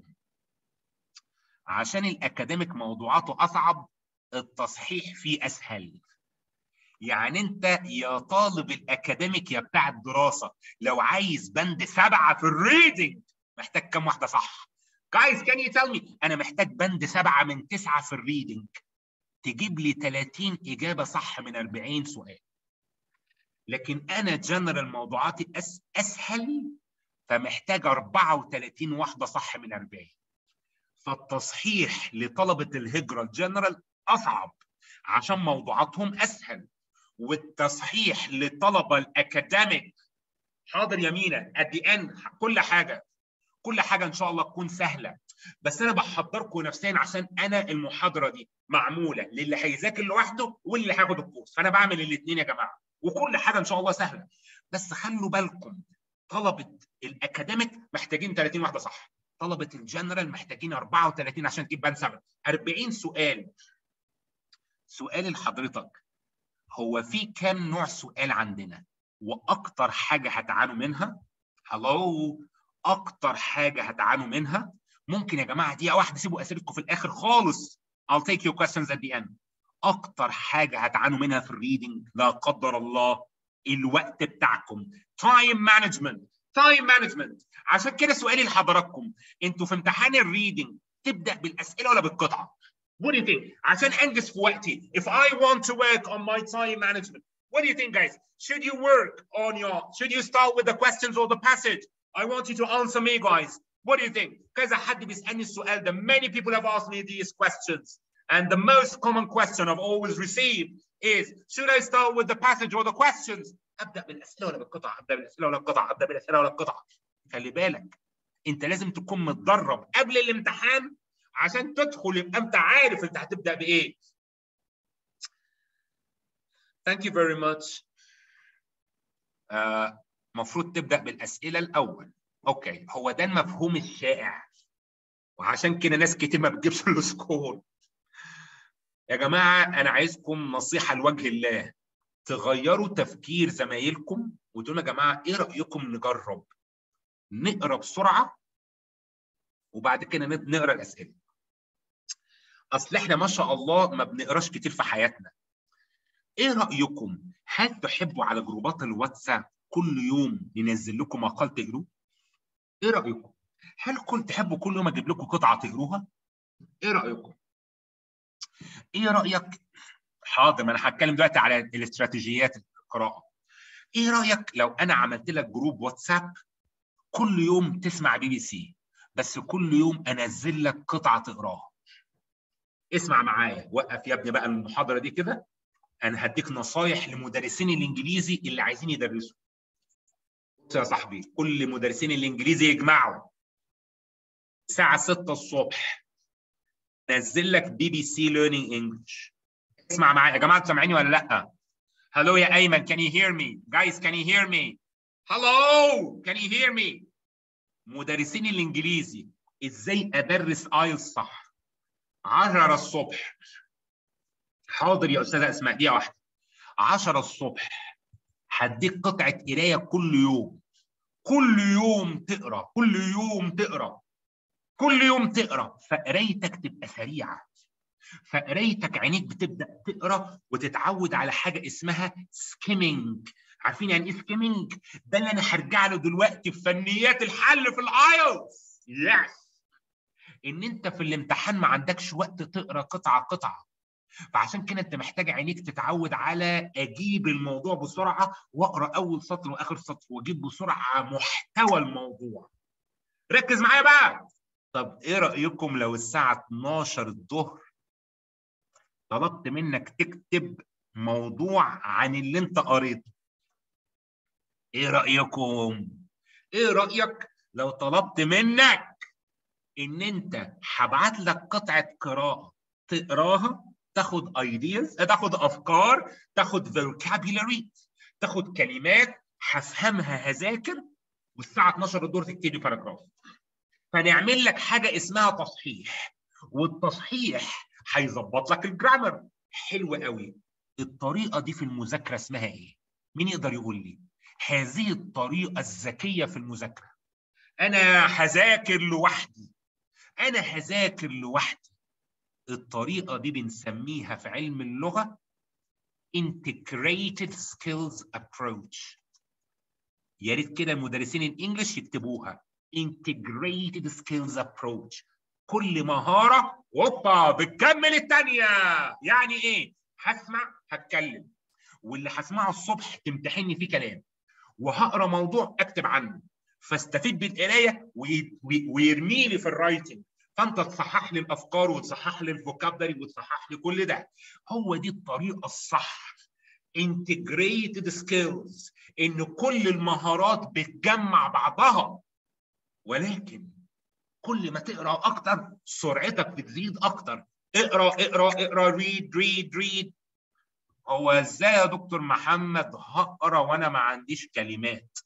عشان الاكاديميك موضوعاته اصعب التصحيح فيه اسهل يعني انت يا طالب الاكاديميك يا بتاع الدراسه لو عايز بند سبعه في الريدنج محتاج كام واحده صح جايز كان يو تيل مي انا محتاج بند سبعه من تسعه في الريدنج تجيب لي 30 اجابه صح من 40 سؤال لكن انا جنرال موضوعاتي أس اسهل فمحتاج 34 واحده صح من 40 فالتصحيح لطلبه الهجره الجنرال اصعب عشان موضوعاتهم اسهل والتصحيح لطلبه الاكاديميك حاضر يمينة at the end كل حاجه كل حاجه ان شاء الله تكون سهله بس انا بحضركم نفسيا عشان انا المحاضره دي معموله للي هيذاكر لوحده واللي هياخد الكورس فانا بعمل الاثنين يا جماعه وكل حاجه ان شاء الله سهله بس خلوا بالكم طلبه الاكاديميك محتاجين 30 واحده صح طلبه الجنرال محتاجين 34 عشان تجيب بان 7 40 سؤال سؤال لحضرتك هو في كام نوع سؤال عندنا واكتر حاجه هتعانوا منها هلو اكتر حاجه هتعانوا منها ممكن يا جماعه دقيقه واحده سيبوا اسئلتكم في الاخر خالص I'll take your questions at the end اكتر حاجه هتعانوا منها في الريدنج لا قدر الله الوقت بتاعكم تايم مانجمنت تايم مانجمنت عشان كده سؤالي لحضراتكم انتوا في امتحان الريدنج تبدا بالاسئله ولا بالقطعه What do you think? عشان انجز في وقتي if I want to work on my time management what do you think guys should you work on your should you start with the questions or the passage I want you to answer me guys what do you think كذا حد بيسالني السؤال ده many people have asked me these questions and the most common question I've always received is should I start with the passage or the questions ابدا بالاسئله ولا بالقطع ابدا بالاسئله ولا بالقطع ابدا بالاسئله ولا بالقطع خلي بالك انت لازم تكون متدرب قبل الامتحان عشان تدخل يبقى انت عارف انت هتبدا بايه Thank you very much. المفروض uh, تبدا بالاسئله الاول. اوكي هو ده المفهوم الشائع. وعشان كده ناس كتير ما بتجيبش السكور. يا جماعه انا عايزكم نصيحه لوجه الله تغيروا تفكير زمايلكم وتقولوا يا جماعه ايه رايكم نجرب نقرا بسرعه وبعد كده نقرا الاسئله. اصل احنا ما شاء الله ما بنقراش كتير في حياتنا. ايه رايكم هل تحبوا على جروبات الواتساب كل يوم ننزل لكم مقال تقروه ايه رايكم هل كنت تحبوا كل يوم اجيب لكم قطعه تقروها ايه رايكم ايه رايك حاضر ما انا هتكلم دلوقتي على الاستراتيجيات القراءه ايه رايك لو انا عملت لك جروب واتساب كل يوم تسمع بي بي سي بس كل يوم انزل لك قطعه تقراها اسمع معايا وقف يا ابني بقى المحاضره دي كده انا هديك نصايح لمدرسين الانجليزي اللي عايزين يدرسوا بص يا صاحبي كل مدرسين الانجليزي يجمعوا الساعه 6 الصبح نزل لك بي بي سي ليرنينج انجلش اسمع معايا يا جماعه سامعيني ولا لا هلو يا ايمن can you hear me guys can you hear me hello can you hear me مدرسين الانجليزي ازاي ادرس ايلز صح 10 الصبح حاضر يا استاذه اسماء دقيقه واحده 10 الصبح هديك قطعه قرايه كل يوم كل يوم تقرا كل يوم تقرا كل يوم تقرا فقرايتك تبقى سريعه فقرايتك عينيك بتبدا تقرا وتتعود على حاجه اسمها سكيمنج عارفين يعني ايه سكيمنج ده اللي انا هرجع له دلوقتي في فنيات الحل في الايلتس يس ان انت في الامتحان ما عندكش وقت تقرا قطعه قطعه فعشان كده انت محتاج عينيك تتعود على اجيب الموضوع بسرعه واقرا اول سطر واخر سطر واجيب بسرعه محتوى الموضوع ركز معايا بقى طب ايه رايكم لو الساعه 12 الظهر طلبت منك تكتب موضوع عن اللي انت قريته ايه رايكم ايه رايك لو طلبت منك ان انت هبعت لك قطعه قراءه تقراها تاخد ايدياز تاخد افكار تاخد فوكابيلاري تاخد كلمات هفهمها هذاكر والساعه 12 الظهر تكتبي باراجراف فنعمل لك حاجه اسمها تصحيح والتصحيح هيظبط لك الجرامر حلو قوي الطريقه دي في المذاكره اسمها ايه مين يقدر يقول لي هذه الطريقه الذكيه في المذاكره انا هذاكر لوحدي انا هذاكر لوحدي الطريقه دي بنسميها في علم اللغه integrated skills approach يا ريت كده المدرسين الانجليش يكتبوها integrated skills approach كل مهاره اوبا بتكمل الثانيه يعني ايه هسمع هتكلم واللي هسمعه الصبح تمتحني فيه كلام وهقرا موضوع اكتب عنه فاستفيد بالقرايه ويرمي لي في الرايتنج فانت تصحح لي الافكار وتصحح لي الفوكابلري وتصحح لي كل ده هو دي الطريقه الصح integrated skills ان كل المهارات بتجمع بعضها ولكن كل ما تقرا اكتر سرعتك بتزيد اكتر اقرا اقرا اقرا ريد ريد ريد هو ازاي يا دكتور محمد هقرا وانا ما عنديش كلمات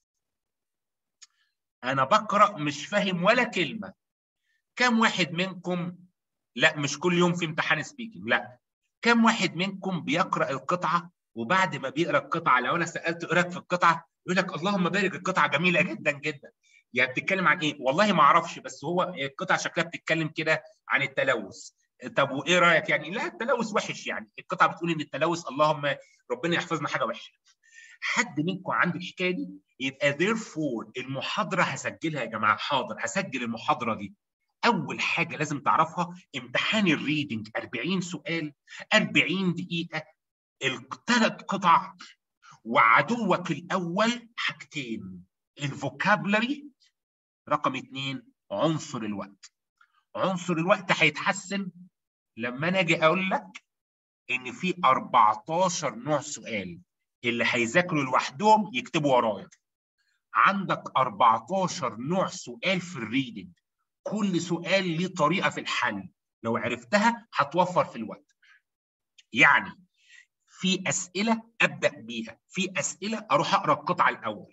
انا بقرا مش فاهم ولا كلمه كم واحد منكم لا مش كل يوم في امتحان سبيكنج لا كم واحد منكم بيقرا القطعه وبعد ما بيقرا القطعه لو انا سالت قراك في القطعه يقول لك اللهم بارك القطعه جميله جدا جدا يعني بتتكلم عن ايه والله ما اعرفش بس هو القطعه شكلها بتتكلم كده عن التلوث طب وايه رايك يعني لا التلوث وحش يعني القطعه بتقول ان التلوث اللهم ربنا يحفظنا حاجه وحشه حد منكم عنده الحكايه دي يبقى therefore المحاضره هسجلها يا جماعه حاضر هسجل المحاضره دي اول حاجه لازم تعرفها امتحان الريدنج 40 سؤال 40 دقيقه الثلاث قطع وعدوك الاول حاجتين الفوكابلري رقم اثنين عنصر الوقت عنصر الوقت هيتحسن لما انا اجي اقول لك ان في 14 نوع سؤال اللي هيذاكروا لوحدهم يكتبوا ورايا عندك 14 نوع سؤال في الريدنج كل سؤال ليه طريقه في الحل لو عرفتها هتوفر في الوقت يعني في اسئله ابدا بيها في اسئله اروح اقرا القطعه الاول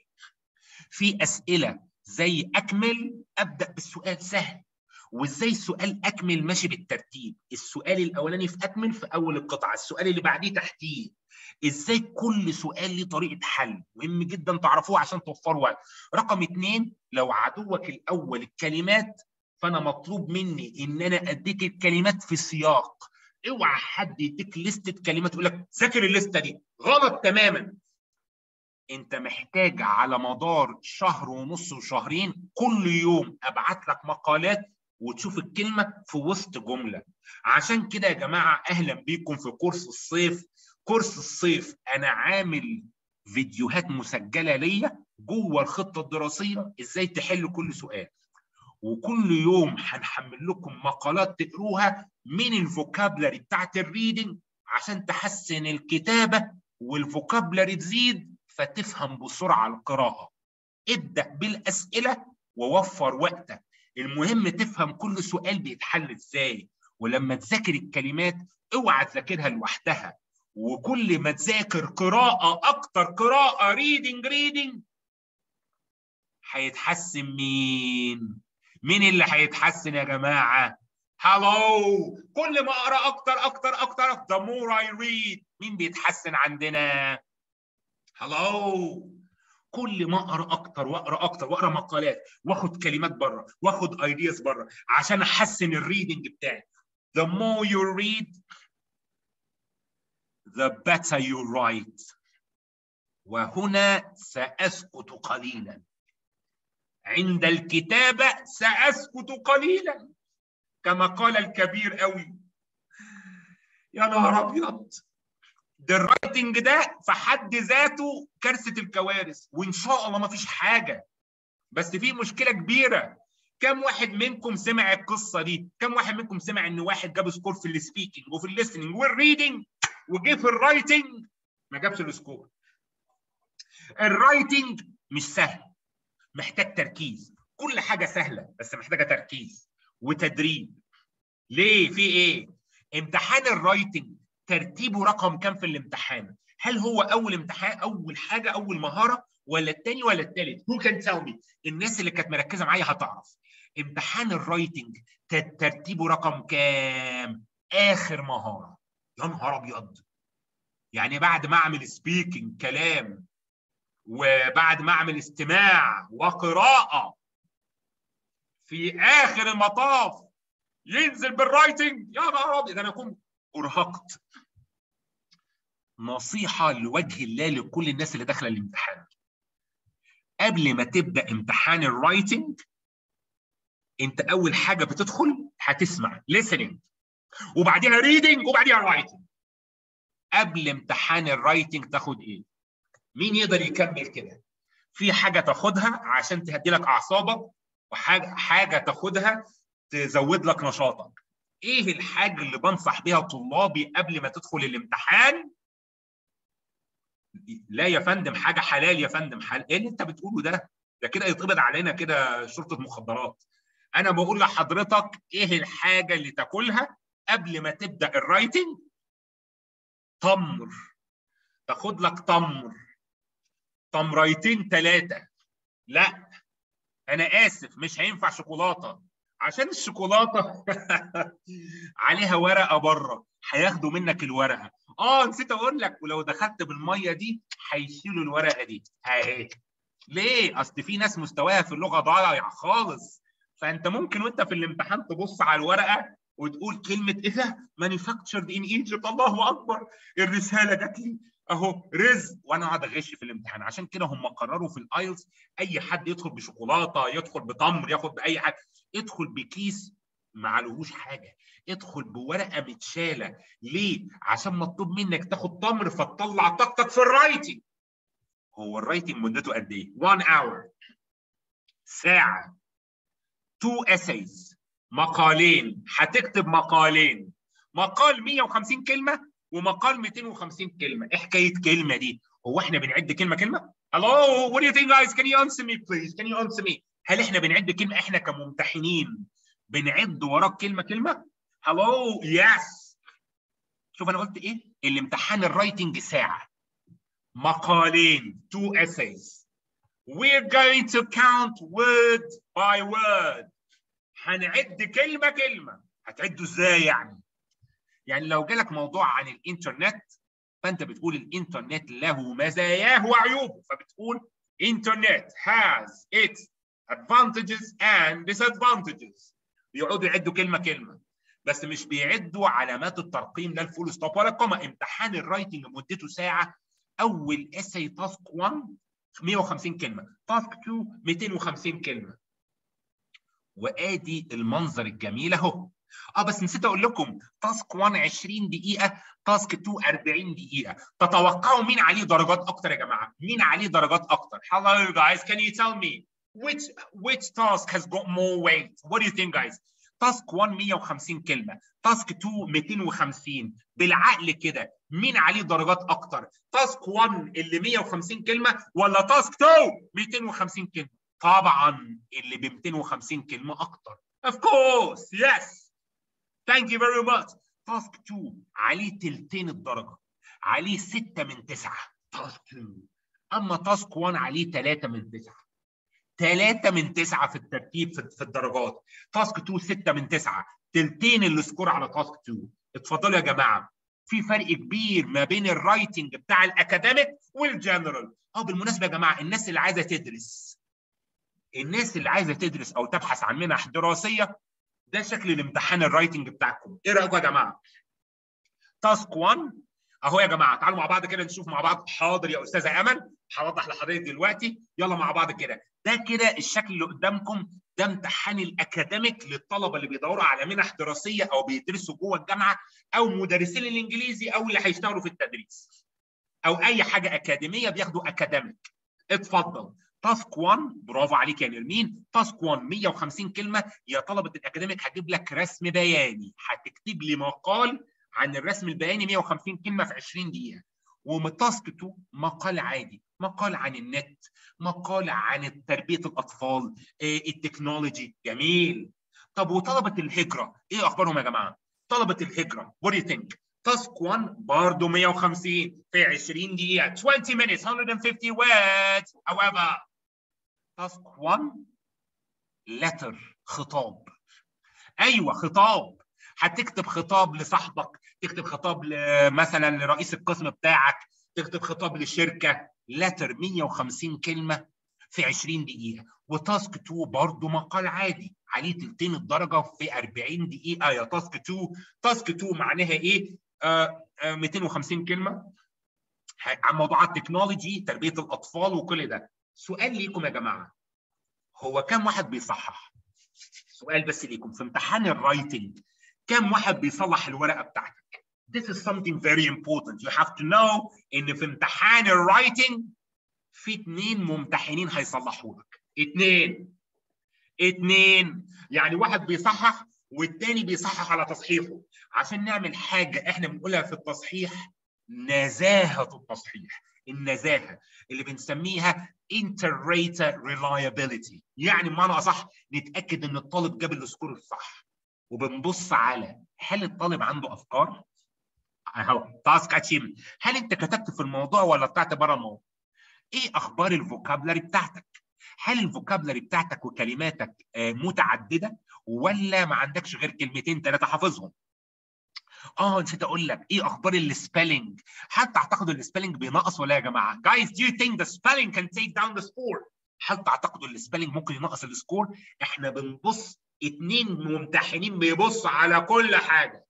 في اسئله زي اكمل ابدا بالسؤال سهل وازاي سؤال اكمل ماشي بالترتيب السؤال الاولاني في اكمل في اول القطعه السؤال اللي بعديه تحتيه ازاي كل سؤال ليه طريقه حل مهم جدا تعرفوه عشان توفروا وقت رقم اثنين لو عدوك الاول الكلمات فانا مطلوب مني ان انا اديك الكلمات في سياق اوعى حد يديك لستة كلمات يقول لك ذاكر الليسته دي غلط تماما انت محتاج على مدار شهر ونص وشهرين كل يوم ابعت لك مقالات وتشوف الكلمه في وسط جمله عشان كده يا جماعه اهلا بيكم في كورس الصيف كورس الصيف انا عامل فيديوهات مسجله ليا جوه الخطه الدراسيه ازاي تحل كل سؤال وكل يوم هنحمل لكم مقالات تقروها من الفوكابلري بتاعت الريدنج عشان تحسن الكتابه والفوكابلري تزيد فتفهم بسرعه القراءه ابدا بالاسئله ووفر وقتك المهم تفهم كل سؤال بيتحل ازاي ولما تذاكر الكلمات اوعى تذاكرها لوحدها وكل ما تذاكر قراءة أكتر قراءة ريدنج ريدنج هيتحسن مين؟ مين اللي هيتحسن يا جماعة؟ هلو كل ما أقرأ أكتر أكتر أكتر the more I read مين بيتحسن عندنا؟ هلو كل ما اقرا اكتر واقرا اكتر واقرا مقالات واخد كلمات بره واخد ايدياز بره عشان احسن الريدنج بتاعي the more you read the better you write وهنا سأسكت قليلا عند الكتابة سأسكت قليلا كما قال الكبير قوي يا نهار أبيض ده الرايتنج ده في حد ذاته كارثة الكوارث وإن شاء الله ما فيش حاجة بس في مشكلة كبيرة كم واحد منكم سمع القصة دي؟ كم واحد منكم سمع إن واحد جاب سكور في السبيكنج وفي الليسننج والريدنج وجه في الرايتنج ما جابش السكور الرايتنج مش سهل محتاج تركيز كل حاجه سهله بس محتاجه تركيز وتدريب ليه في ايه امتحان الرايتنج ترتيبه رقم كام في الامتحان هل هو اول امتحان اول حاجه اول مهاره ولا الثاني ولا الثالث هو كان تيل مي الناس اللي كانت مركزه معايا هتعرف امتحان الرايتنج ترتيبه رقم كام اخر مهاره يا نهار ابيض يعني بعد ما اعمل سبيكنج كلام وبعد ما اعمل استماع وقراءه في اخر المطاف ينزل بالرايتنج يا نهار ابيض انا اكون ارهقت نصيحه لوجه الله لكل الناس اللي داخله الامتحان قبل ما تبدا امتحان الرايتنج انت اول حاجه بتدخل هتسمع listening وبعديها reading وبعديها writing قبل امتحان الرايتنج تاخد ايه مين يقدر يكمل كده في حاجه تاخدها عشان تهدي لك اعصابك وحاجه حاجه تاخدها تزود لك نشاطك ايه الحاجه اللي بنصح بيها طلابي قبل ما تدخل الامتحان لا يا فندم حاجه حلال يا فندم حلال ايه اللي انت بتقوله ده ده كده يتقبض علينا كده شرطه مخدرات انا بقول لحضرتك ايه الحاجه اللي تاكلها قبل ما تبدا الرايتنج تمر تاخد لك تمر تمريتين ثلاثه لا انا اسف مش هينفع شوكولاته عشان الشوكولاته عليها ورقه بره هياخدوا منك الورقه اه نسيت اقول لك ولو دخلت بالميه دي هيشيلوا الورقه دي اهي ليه اصل في ناس مستواها في اللغه ضايع خالص فانت ممكن وانت في الامتحان تبص على الورقه وتقول كلمه ايه ده مانيفاكتشرد ان ايجيبت الله اكبر الرساله جات لي اهو رزق وانا قاعد اغش في الامتحان عشان كده هم قرروا في الايلتس اي حد يدخل بشوكولاته يدخل بتمر ياخد باي حاجه ادخل بكيس ما عليهوش حاجه ادخل بورقه متشاله ليه عشان مطلوب منك تاخد تمر فتطلع طاقتك في الرايتنج هو الرايتنج مدته قد ايه 1 اور ساعه تو essays مقالين هتكتب مقالين مقال 150 كلمه ومقال 250 كلمه ايه حكايه كلمه دي هو احنا بنعد كلمه كلمه hello what do you think guys can you answer me please can you answer me هل احنا بنعد كلمه احنا كممتحنين بنعد وراك كلمه كلمه hello yes شوف انا قلت ايه الامتحان الرايتنج ساعه مقالين two essays we're going to count word by word هنعد كلمه كلمه هتعدوا ازاي يعني يعني لو جالك موضوع عن الانترنت فانت بتقول الانترنت له مزاياه وعيوبه فبتقول internet has its advantages and disadvantages بيقعدوا يعدوا كلمه كلمه بس مش بيعدوا علامات الترقيم لا الفول ستوب ولا الكوما امتحان الرايتنج مدته ساعه اول اساي تاسك 1 150 كلمه تاسك 2 250 كلمه وادي المنظر الجميل اهو اه بس نسيت اقول لكم تاسك 1 20 دقيقه تاسك 2 40 دقيقه تتوقعوا مين عليه درجات اكتر يا جماعه مين عليه درجات اكتر hello guys can you tell me which which task has got more weight what do you think guys تاسك 1 150 كلمه تاسك 2 250 بالعقل كده مين عليه درجات اكتر تاسك 1 اللي 150 كلمه ولا تاسك 2 250 كلمه طبعا اللي ب 250 كلمه اكتر of course yes thank you very much تاسك 2 عليه تلتين الدرجه عليه 6 من 9 تاسك 2 اما تاسك 1 عليه 3 من 9 3 من 9 في الترتيب في الدرجات تاسك 2 6 من 9 تلتين السكور على تاسك 2 اتفضلوا يا جماعه في فرق كبير ما بين الرايتنج بتاع الاكاديميك والجنرال اه بالمناسبه يا جماعه الناس اللي عايزه تدرس الناس اللي عايزه تدرس او تبحث عن منح دراسيه ده شكل الامتحان الرايتنج بتاعكم ايه رايكم يا جماعه تاسك 1 اهو يا جماعه تعالوا مع بعض كده نشوف مع بعض حاضر يا استاذه امل هوضح لحضرتك دلوقتي يلا مع بعض كده ده كده الشكل اللي قدامكم ده امتحان الاكاديميك للطلبه اللي بيدوروا على منح دراسيه او بيدرسوا جوه الجامعه او مدرسين الانجليزي او اللي هيشتغلوا في التدريس او اي حاجه اكاديميه بياخدوا اكاديميك اتفضل تاسك 1 برافو عليك يا نرمين تاسك 1 150 كلمه يا طلبه الاكاديميك هجيب لك رسم بياني هتكتب لي مقال عن الرسم البياني 150 كلمه في 20 دقيقه وتاسك 2 مقال عادي مقال عن النت مقال عن تربيه الاطفال إيه التكنولوجي جميل طب وطلبه الهجره ايه اخبارهم يا جماعه طلبه الهجره what do you think تاسك 1 برضه 150 في 20 دقيقه 20 minutes 150 words however تاسك 1 letter خطاب ايوه خطاب هتكتب خطاب لصاحبك تكتب خطاب مثلا لرئيس القسم بتاعك تكتب خطاب لشركه لتر 150 كلمه في 20 دقيقه وتاسك 2 برضه مقال عادي عليه تلتين الدرجه في 40 دقيقه يا تاسك 2 تاسك 2 معناها ايه آه آه 250 كلمه عن موضوعات تكنولوجي تربيه الاطفال وكل ده سؤال ليكم يا جماعه هو كم واحد بيصحح سؤال بس ليكم في امتحان الرايتنج كم واحد بيصلح الورقه بتاعتك This is something very important. You have to know ان في امتحان الرايتنج في اتنين ممتحنين هيصلحوا لك. اتنين. اتنين. يعني واحد بيصحح والتاني بيصحح على تصحيحه. عشان نعمل حاجة احنا بنقولها في التصحيح نزاهة التصحيح. النزاهة اللي بنسميها inter-rater reliability. يعني بمعنى أصح نتأكد إن الطالب جاب السكور الصح. وبنبص على هل الطالب عنده أفكار؟ اهو تاسك اتشيفمنت هل انت كتبت في الموضوع ولا طلعت بره الموضوع؟ ايه اخبار الفوكابلري بتاعتك؟ هل الفوكابلري بتاعتك وكلماتك متعدده ولا ما عندكش غير كلمتين ثلاثه حافظهم؟ اه نسيت اقول لك ايه اخبار السبيلنج؟ هل تعتقدوا السبيلنج بينقص ولا يا جماعه؟ Guys do you think the spelling can take down the score؟ هل تعتقدوا السبيلنج ممكن ينقص السكور؟ احنا بنبص اتنين ممتحنين بيبصوا على كل حاجه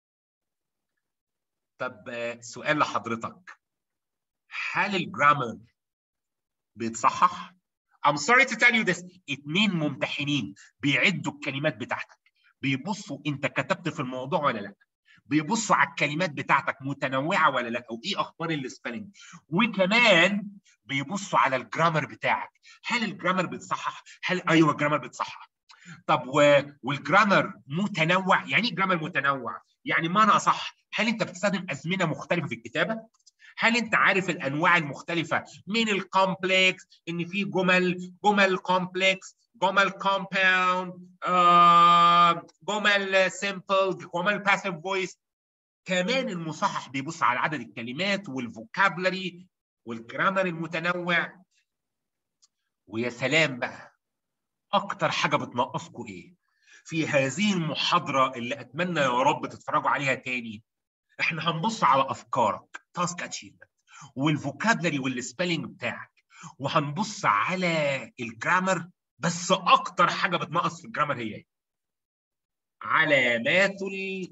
طب سؤال لحضرتك هل الجرامر بيتصحح؟ I'm sorry to tell you this اتنين ممتحنين بيعدوا الكلمات بتاعتك بيبصوا انت كتبت في الموضوع ولا لا بيبصوا على الكلمات بتاعتك متنوعه ولا لا وايه اخبار السبيلنج وكمان بيبصوا على الجرامر بتاعك هل الجرامر بيتصحح هل ايوه الجرامر بيتصحح طب و... والجرامر متنوع يعني ايه جرامر متنوع يعني معنى اصح هل انت بتستخدم ازمنه مختلفه في الكتابه هل انت عارف الانواع المختلفه من الكومبلكس ان في جمل جمل كومبلكس جمل كومباوند آه، جمل سمبل جمل باسيف فويس كمان المصحح بيبص على عدد الكلمات والفوكابلري والجرامر المتنوع ويا سلام بقى اكتر حاجه بتنقصكم ايه في هذه المحاضره اللي اتمنى يا رب تتفرجوا عليها تاني احنا هنبص على افكارك تاسك اتشيفمنت والفوكابلري والسبيلنج بتاعك وهنبص على الجرامر بس اكتر حاجه بتنقص في الجرامر هي ايه علامات ال...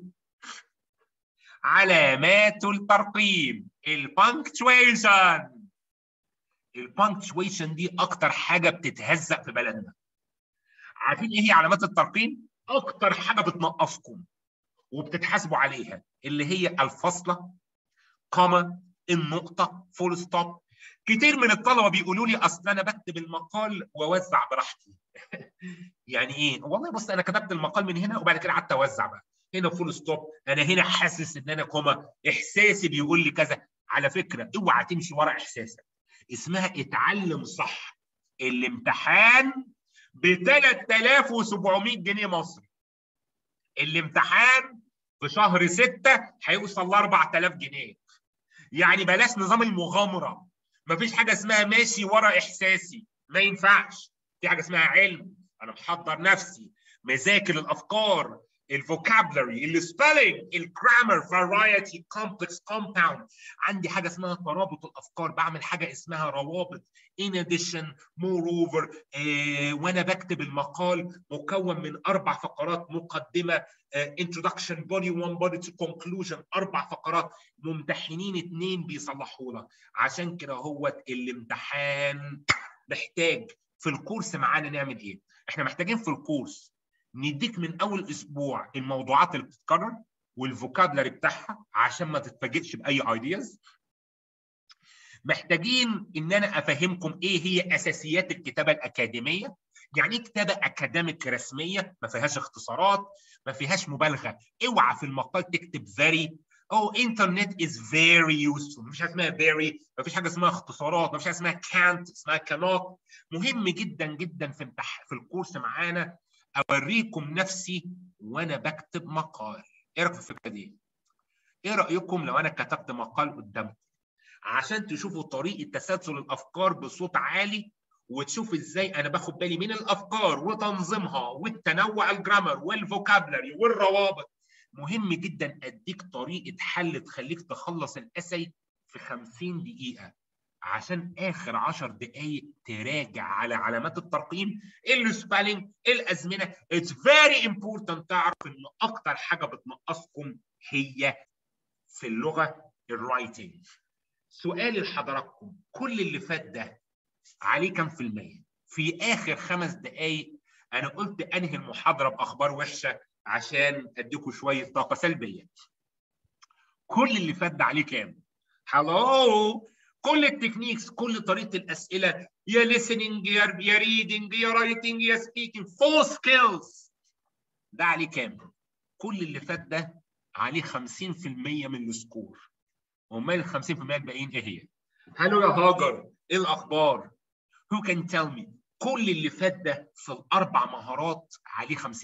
علامات الترقيم البانكتويشن البانكتويشن دي اكتر حاجه بتتهزق في بلدنا عارفين ايه هي علامات الترقيم اكتر حاجه بتنقصكم وبتتحاسبوا عليها اللي هي الفاصله كوما النقطه فول ستوب كتير من الطلبه بيقولوا لي اصل انا بكتب المقال واوزع براحتي يعني ايه والله بص انا كتبت المقال من هنا وبعد كده قعدت اوزع بقى هنا فول ستوب انا هنا حاسس ان انا كوما احساسي بيقول لي كذا على فكره اوعى تمشي ورا احساسك اسمها اتعلم صح الامتحان ب 3700 جنيه مصري الامتحان في شهر 6 هيوصل ل 4000 جنيه يعني بلاش نظام المغامره مفيش حاجه اسمها ماشي ورا احساسي ما ينفعش في حاجه اسمها علم انا محضر نفسي مذاكر الافكار الفوكابلري السبيلنج الجرامر فرايتي كومبلكس كومباوند عندي حاجه اسمها ترابط الافكار بعمل حاجه اسمها روابط in addition moreover آه وانا بكتب المقال مكون من اربع فقرات مقدمه آه introduction body 1 body 2 conclusion اربع فقرات ممتحنين اثنين بيصلحوا لك عشان كده هو الامتحان محتاج في الكورس معانا نعمل ايه؟ احنا محتاجين في الكورس نديك من اول اسبوع الموضوعات اللي بتتكرر والفوكابلري بتاعها عشان ما تتفاجئش باي ايدياز محتاجين ان انا افهمكم ايه هي اساسيات الكتابه الاكاديميه يعني ايه كتابه اكاديميك رسميه ما فيهاش اختصارات ما فيهاش مبالغه اوعى في المقال تكتب very او انترنت از فيري يوسفول مفيش حاجه اسمها فيري مفيش حاجه اسمها اختصارات مفيش حاجه اسمها كانت اسمها كانوت مهم جدا جدا في امتح... في الكورس معانا اوريكم نفسي وانا بكتب مقال ايه رايكم في الفكره دي ايه رايكم لو انا كتبت مقال قدامكم عشان تشوفوا طريقه تسلسل الافكار بصوت عالي وتشوف ازاي انا باخد بالي من الافكار وتنظيمها والتنوع الجرامر والفوكابلري والروابط مهم جدا اديك طريقه حل تخليك تخلص الاسي في 50 دقيقه عشان اخر 10 دقائق تراجع على علامات الترقيم السبيلنج الازمنه اتس فيري امبورتنت تعرف ان اكتر حاجه بتنقصكم هي في اللغه الرايتنج سؤالي لحضراتكم كل اللي فات ده عليه كام في المية؟ في آخر خمس دقايق أنا قلت أنهي المحاضرة بأخبار وحشة عشان أديكم شوية طاقة سلبية. كل اللي فات ده عليه كام؟ هلو كل التكنيكس كل طريقة الأسئلة يا listening يا يا reading يا writing يا speaking full skills ده عليه كام؟ كل اللي فات ده عليه 50% من السكور. امال ال 50% الباقيين ايه هي؟ هلو يا هاجر ايه الاخبار؟ Who can tell me؟ كل اللي فات ده في الاربع مهارات عليه 50%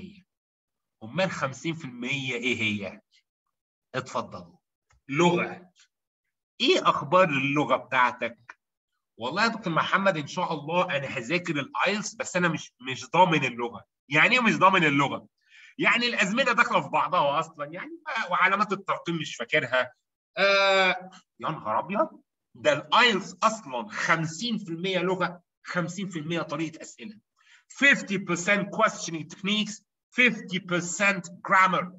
امال 50% ايه هي؟ اتفضلوا لغه ايه اخبار اللغه بتاعتك؟ والله يا دكتور محمد ان شاء الله انا هذاكر الايلتس بس انا مش مش ضامن اللغه يعني ايه مش ضامن اللغه؟ يعني الازمنه داخله في بعضها اصلا يعني وعلامات الترقيم مش فاكرها آه يا نهار ابيض ده الايلتس اصلا 50% لغه 50% طريقه اسئله 50% questioning techniques 50% grammar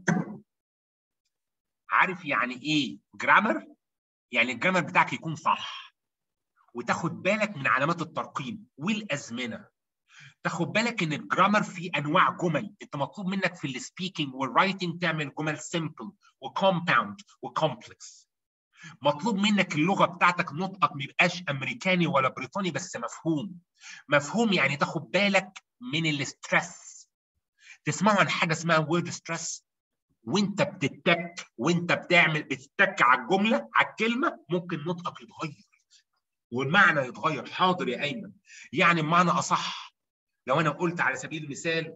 عارف يعني ايه جرامر يعني الجرامر بتاعك يكون صح وتاخد بالك من علامات الترقيم والازمنه تاخد بالك ان الجرامر فيه انواع جمل انت مطلوب منك في السبيكينج والرايتنج تعمل جمل سمبل وكومباوند وكومبلكس مطلوب منك اللغه بتاعتك نطقك ما يبقاش امريكاني ولا بريطاني بس مفهوم مفهوم يعني تاخد بالك من الاسترس تسمعوا عن حاجه اسمها وورد ستريس وانت بتتك وانت بتعمل بتتك على الجمله على الكلمه ممكن نطقك يتغير والمعنى يتغير حاضر يا ايمن يعني بمعنى اصح لو انا قلت على سبيل المثال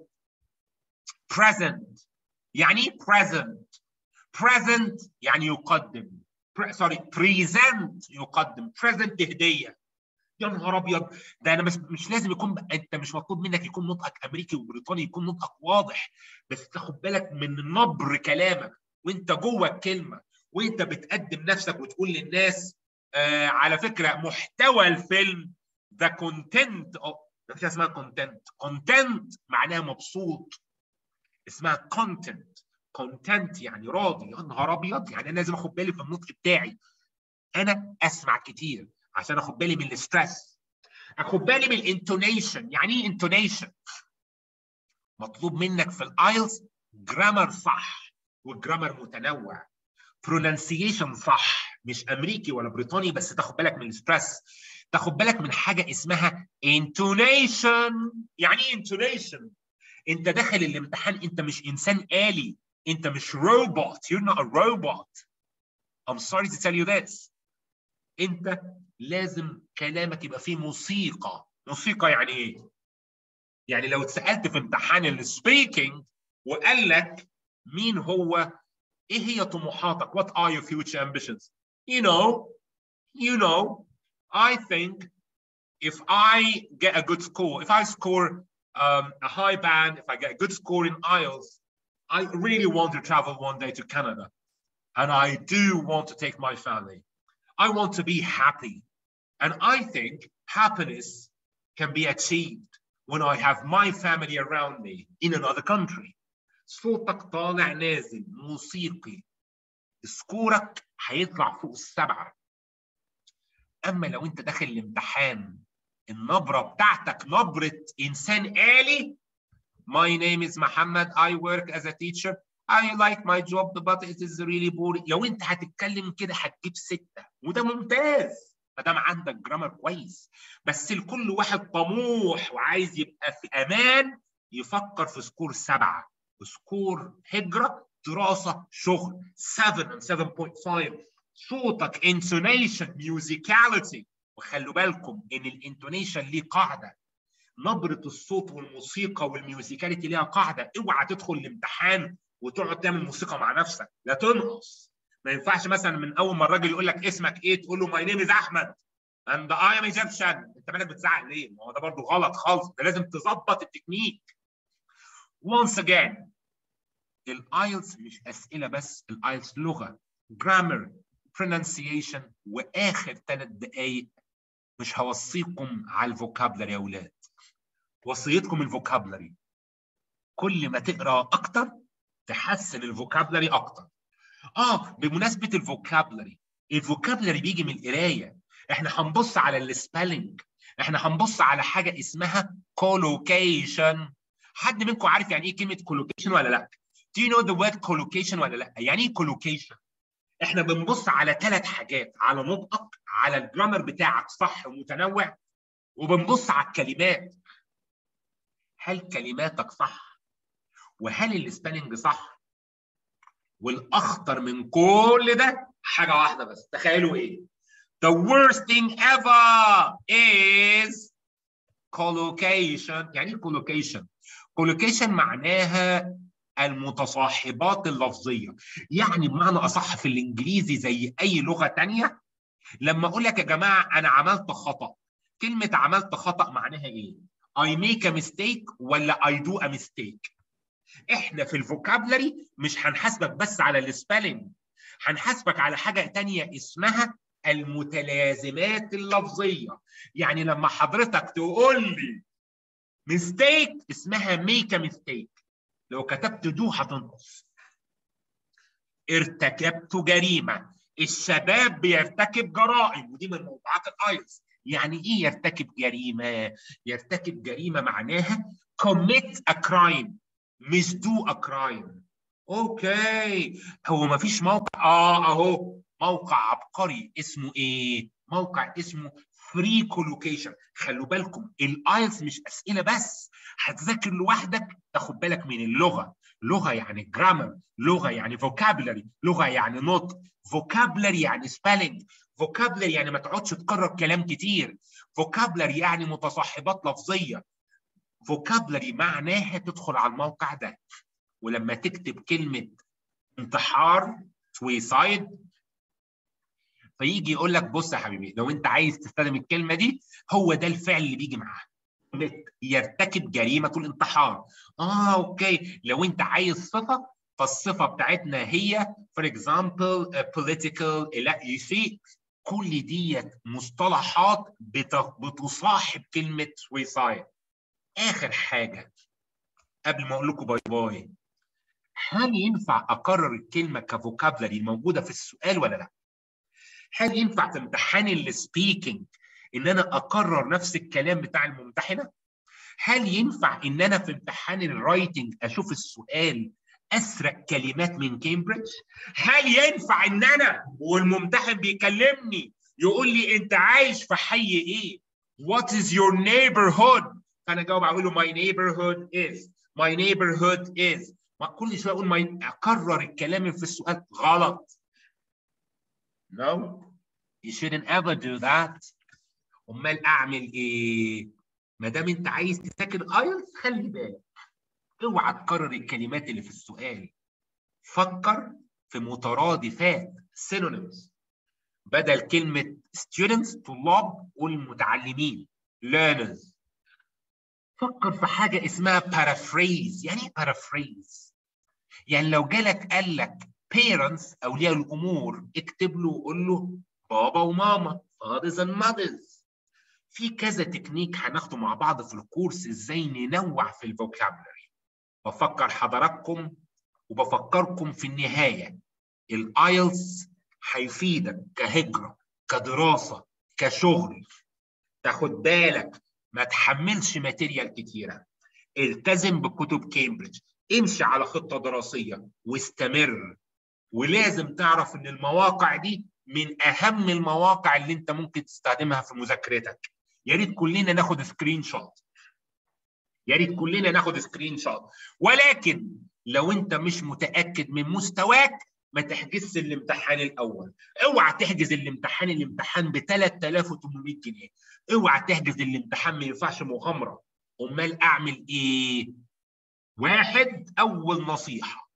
present يعني ايه present present يعني يقدم سوري بريزنت يقدم بريزنت هديه يا نهار ابيض ده انا مش مش لازم يكون انت مش مطلوب منك يكون نطقك امريكي وبريطاني يكون نطقك واضح بس تاخد بالك من نبر كلامك وانت جوه الكلمه وانت بتقدم نفسك وتقول للناس آه على فكره محتوى الفيلم ذا كونتنت مفيش اسمها كونتنت كونتنت معناها مبسوط اسمها كونتنت كونتنت يعني راضي يا نهار ابيض يعني انا لازم اخد بالي في النطق بتاعي انا اسمع كتير عشان اخد بالي من الاسترس اخد بالي من الانتونيشن يعني ايه انتونيشن مطلوب منك في الايلز جرامر صح والجرامر متنوع برونانسيشن صح مش امريكي ولا بريطاني بس تاخد بالك من الاسترس تاخد بالك من حاجه اسمها انتونيشن يعني ايه انتونيشن انت داخل الامتحان انت مش انسان آلي انت مش روبوت you're not a robot I'm sorry to tell you this انت لازم كلامك يبقى فيه موسيقى موسيقى يعني ايه يعني لو اتسالت في امتحان السبيكينج وقال لك مين هو ايه هي طموحاتك what are your future ambitions you know you know I think if I get a good score if I score um, a high band if I get a good score in IELTS I really want to travel one day to Canada. And I do want to take my family. I want to be happy. And I think happiness can be achieved when I have my family around me in another country. صوتك طالع نازل موسيقي سكورك هيطلع فوق السبعة أما لو أنت داخل الامتحان النبرة بتاعتك نبرة إنسان آلي My name is Muhammad. I work as a teacher. I like my job but it is really boring. لو أنت هتتكلم كده هتجيب ستة وده ممتاز ما دام عندك جرامر كويس بس لكل واحد طموح وعايز يبقى في امان يفكر في سكور سبعه سكور هجره دراسه شغل 7 and 7.5 صوتك intonation musicality وخلوا بالكم ان الانتونيشن ليه قاعده نبره الصوت والموسيقى والميوزيكاليتي ليها قاعده اوعى تدخل الامتحان وتقعد تعمل موسيقى مع نفسك لا تنقص ما ينفعش مثلا من اول ما الراجل يقول لك اسمك ايه تقول له ماي نيم از احمد اند اي ام ايجيبشن انت مالك بتزعق ليه؟ ما هو ده برضه غلط خالص ده لازم تظبط التكنيك once again الايلتس مش اسئله بس الايلتس لغه جرامر pronunciation واخر ثلاث دقائق مش هوصيكم على الفوكابلري يا اولاد وصيتكم الفوكابلري كل ما تقرا اكتر تحسن الفوكابلري اكتر اه بمناسبه الفوكابلري الفوكابلري بيجي من القرايه احنا هنبص على السبيلنج احنا هنبص على حاجه اسمها كولوكيشن حد منكم عارف يعني ايه كلمه كولوكيشن ولا لا Do you know the word collocation ولا لا يعني ايه collocation احنا بنبص على ثلاث حاجات على نطقك على الجرامر بتاعك صح ومتنوع وبنبص على الكلمات هل كلماتك صح وهل السبيلنج صح والاخطر من كل ده حاجه واحده بس تخيلوا ايه the worst thing ever is collocation يعني ايه collocation collocation معناها المتصاحبات اللفظيه يعني بمعنى اصح في الانجليزي زي اي لغه تانية لما اقول لك يا جماعه انا عملت خطا كلمه عملت خطا معناها ايه I make a mistake ولا I do a mistake احنا في الفوكابلري مش هنحاسبك بس على السبيلنج هنحاسبك على حاجه تانية اسمها المتلازمات اللفظيه يعني لما حضرتك تقول لي ميستيك اسمها ميك ميستيك لو كتبت دو هتنقص ارتكبت جريمه الشباب بيرتكب جرائم ودي من موضوعات الايلتس يعني ايه يرتكب جريمه يرتكب جريمه معناها commit a crime مش do a crime اوكي هو ما فيش موقع اه اهو موقع عبقري اسمه ايه موقع اسمه فري كولوكيشن خلوا بالكم الايلتس مش اسئله بس هتذاكر لوحدك تاخد بالك من اللغه لغه يعني جرامر لغه يعني فوكابلري لغه يعني نطق فوكابلري يعني سبيلنج فوكابلري يعني ما تقعدش تكرر كلام كتير فوكابلري يعني متصاحبات لفظيه فوكابلري معناها تدخل على الموقع ده ولما تكتب كلمه انتحار سويسايد فيجي يقول لك بص يا حبيبي لو انت عايز تستخدم الكلمه دي هو ده الفعل اللي بيجي معاها يرتكب جريمه الانتحار اه اوكي لو انت عايز صفه فالصفه بتاعتنا هي for example uh, political لا you see كل ديت مصطلحات بتصاحب كلمه suicide اخر حاجه قبل ما اقول لكم باي باي هل ينفع اكرر الكلمه كفوكابلري الموجوده في السؤال ولا لا؟ هل ينفع في امتحان السبيكنج ان انا اكرر نفس الكلام بتاع الممتحنه؟ هل ينفع ان انا في امتحان الرايتنج اشوف السؤال اسرق كلمات من كامبريدج؟ هل ينفع ان انا والممتحن بيكلمني يقول لي انت عايش في حي ايه؟ What is your neighborhood؟ فانا اجاوب اقول له my neighborhood is my neighborhood is ما كل شويه اقول ما اكرر الكلام في السؤال غلط No you shouldn't ever do that امال اعمل ايه ما دام انت عايز تذاكر ايلتس خلي بالك اوعى تكرر الكلمات اللي في السؤال فكر في مترادفات synonyms بدل كلمه students طلاب قول متعلمين learners فكر في حاجه اسمها paraphrase يعني ايه paraphrase يعني لو جالك قال لك parents اولياء الامور اكتب له وقول له بابا وماما fathers and mothers في كذا تكنيك هناخده مع بعض في الكورس ازاي ننوع في الفوكابلري بفكر حضراتكم وبفكركم في النهايه الايلتس هيفيدك كهجره كدراسه كشغل تاخد بالك ما تحملش ماتيريال كتيره التزم بكتب كامبريدج امشي على خطه دراسيه واستمر ولازم تعرف ان المواقع دي من اهم المواقع اللي انت ممكن تستخدمها في مذاكرتك يا ريت كلنا ناخد سكرين شوت يا ريت كلنا ناخد سكرين شوت ولكن لو انت مش متاكد من مستواك ما تحجزش الامتحان الاول اوعى تحجز الامتحان الامتحان ب 3800 جنيه اوعى تحجز الامتحان ما ينفعش مغامره امال اعمل ايه واحد اول نصيحه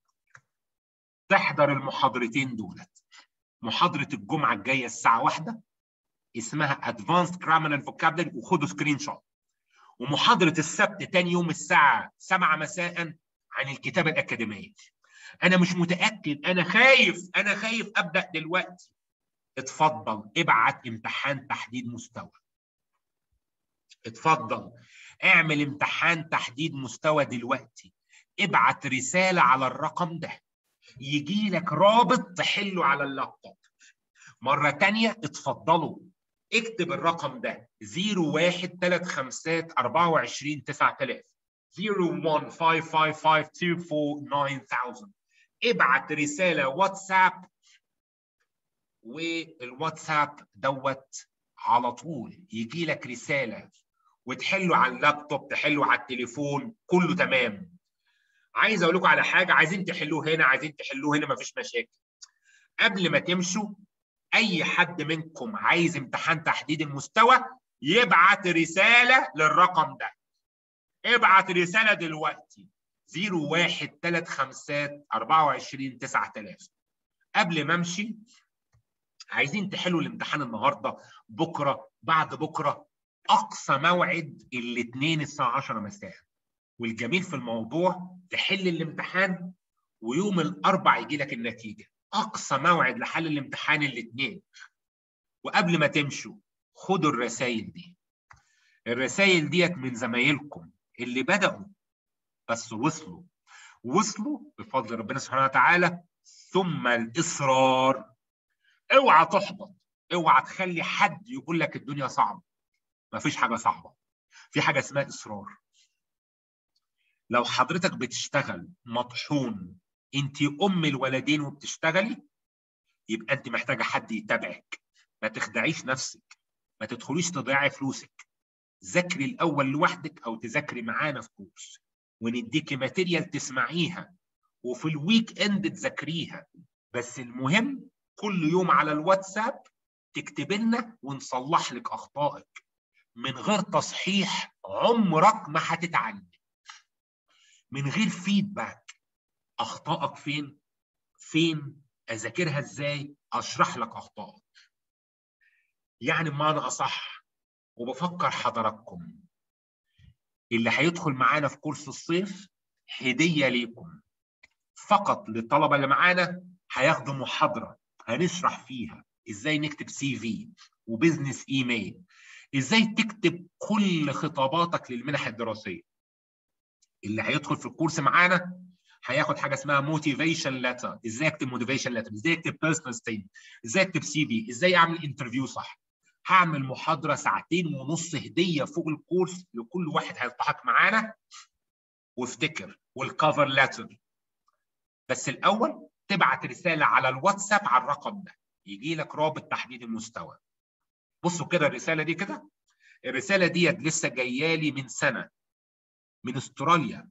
تحضر المحاضرتين دولت محاضره الجمعه الجايه الساعه واحدة اسمها Advanced Grammar and Vocabulary وخدوا سكرين شوت ومحاضره السبت تاني يوم الساعه 7 مساء عن الكتابه الاكاديميه انا مش متاكد انا خايف انا خايف ابدا دلوقتي اتفضل ابعت امتحان تحديد مستوى اتفضل اعمل امتحان تحديد مستوى دلوقتي ابعت رساله على الرقم ده يجي لك رابط تحله على اللابتوب مره تانية اتفضلوا اكتب الرقم ده 0135 24 9000 01555249000 ابعت رساله واتساب والواتساب دوت على طول يجي لك رساله وتحله على اللابتوب تحله على التليفون كله تمام عايز اقول لكم على حاجه عايزين تحلوه هنا عايزين تحلوه هنا مفيش مشاكل قبل ما تمشوا اي حد منكم عايز امتحان تحديد المستوى يبعت رساله للرقم ده ابعت رساله دلوقتي 0135 24 9000 قبل ما امشي عايزين تحلوا الامتحان النهارده بكره بعد بكره اقصى موعد الاثنين الساعه 10 مساء والجميل في الموضوع تحل الامتحان ويوم الاربع يجي لك النتيجه اقصى موعد لحل الامتحان الاثنين وقبل ما تمشوا خدوا الرسائل دي الرسائل ديت من زمايلكم اللي بدأوا بس وصلوا وصلوا بفضل ربنا سبحانه وتعالى ثم الإصرار اوعى تحبط اوعى تخلي حد يقول لك الدنيا صعبة مفيش حاجة صعبة في حاجة اسمها إصرار لو حضرتك بتشتغل مطحون انت ام الولدين وبتشتغلي يبقى انت محتاجه حد يتابعك ما تخدعيش نفسك ما تدخليش تضيعي فلوسك ذاكري الاول لوحدك او تذاكري معانا في كورس ونديكي ماتيريال تسمعيها وفي الويك اند تذاكريها بس المهم كل يوم على الواتساب تكتب لنا ونصلح لك اخطائك من غير تصحيح عمرك ما هتتعلم من غير فيدباك اخطائك فين فين اذاكرها ازاي اشرح لك اخطائك يعني بمعنى اصح وبفكر حضراتكم اللي هيدخل معانا في كورس الصيف هديه ليكم فقط للطلبه اللي معانا هياخدوا محاضره هنشرح فيها ازاي نكتب سي في وبزنس ايميل ازاي تكتب كل خطاباتك للمنح الدراسيه اللي هيدخل في الكورس معانا هياخد حاجه اسمها موتيفيشن ليتر ازاي اكتب موتيفيشن ليتر ازاي اكتب بيرسونال ستيتمنت ازاي اكتب سي في ازاي اعمل انترفيو صح هعمل محاضره ساعتين ونص هديه فوق الكورس لكل واحد هيلتحق معانا وافتكر والكفر ليتر بس الاول تبعت رساله على الواتساب على الرقم ده يجي لك رابط تحديد المستوى بصوا كده الرساله دي كده الرساله ديت لسه جايه لي من سنه من استراليا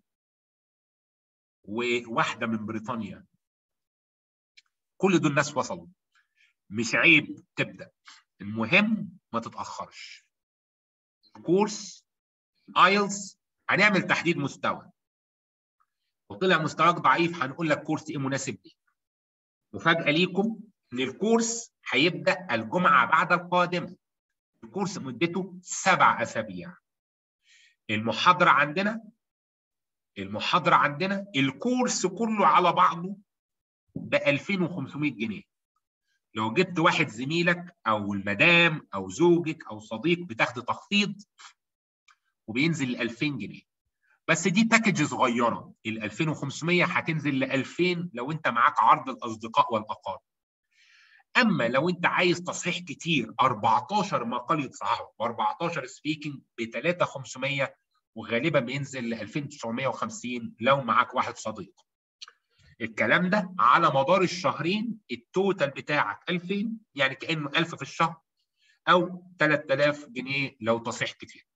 وواحده من بريطانيا كل دول ناس وصلوا مش عيب تبدا المهم ما تتاخرش كورس ايلز هنعمل تحديد مستوى وطلع مستواك ضعيف هنقول لك كورس ايه مناسب ليك مفاجاه ليكم ان الكورس هيبدا الجمعه بعد القادمه الكورس مدته سبع اسابيع المحاضره عندنا المحاضره عندنا الكورس كله على بعضه ب 2500 جنيه لو جبت واحد زميلك او المدام او زوجك او صديق بتاخد تخفيض وبينزل ل 2000 جنيه بس دي باكج صغيره ال 2500 هتنزل ل 2000 لو انت معاك عرض الاصدقاء والاقارب اما لو انت عايز تصحيح كتير 14 مقال يتصححوا و14 سبيكنج ب 3500 وغالبا بينزل ل 2950 لو معاك واحد صديق الكلام ده على مدار الشهرين التوتال بتاعك 2000 يعني كانه 1000 في الشهر او 3000 جنيه لو تصحيح كتير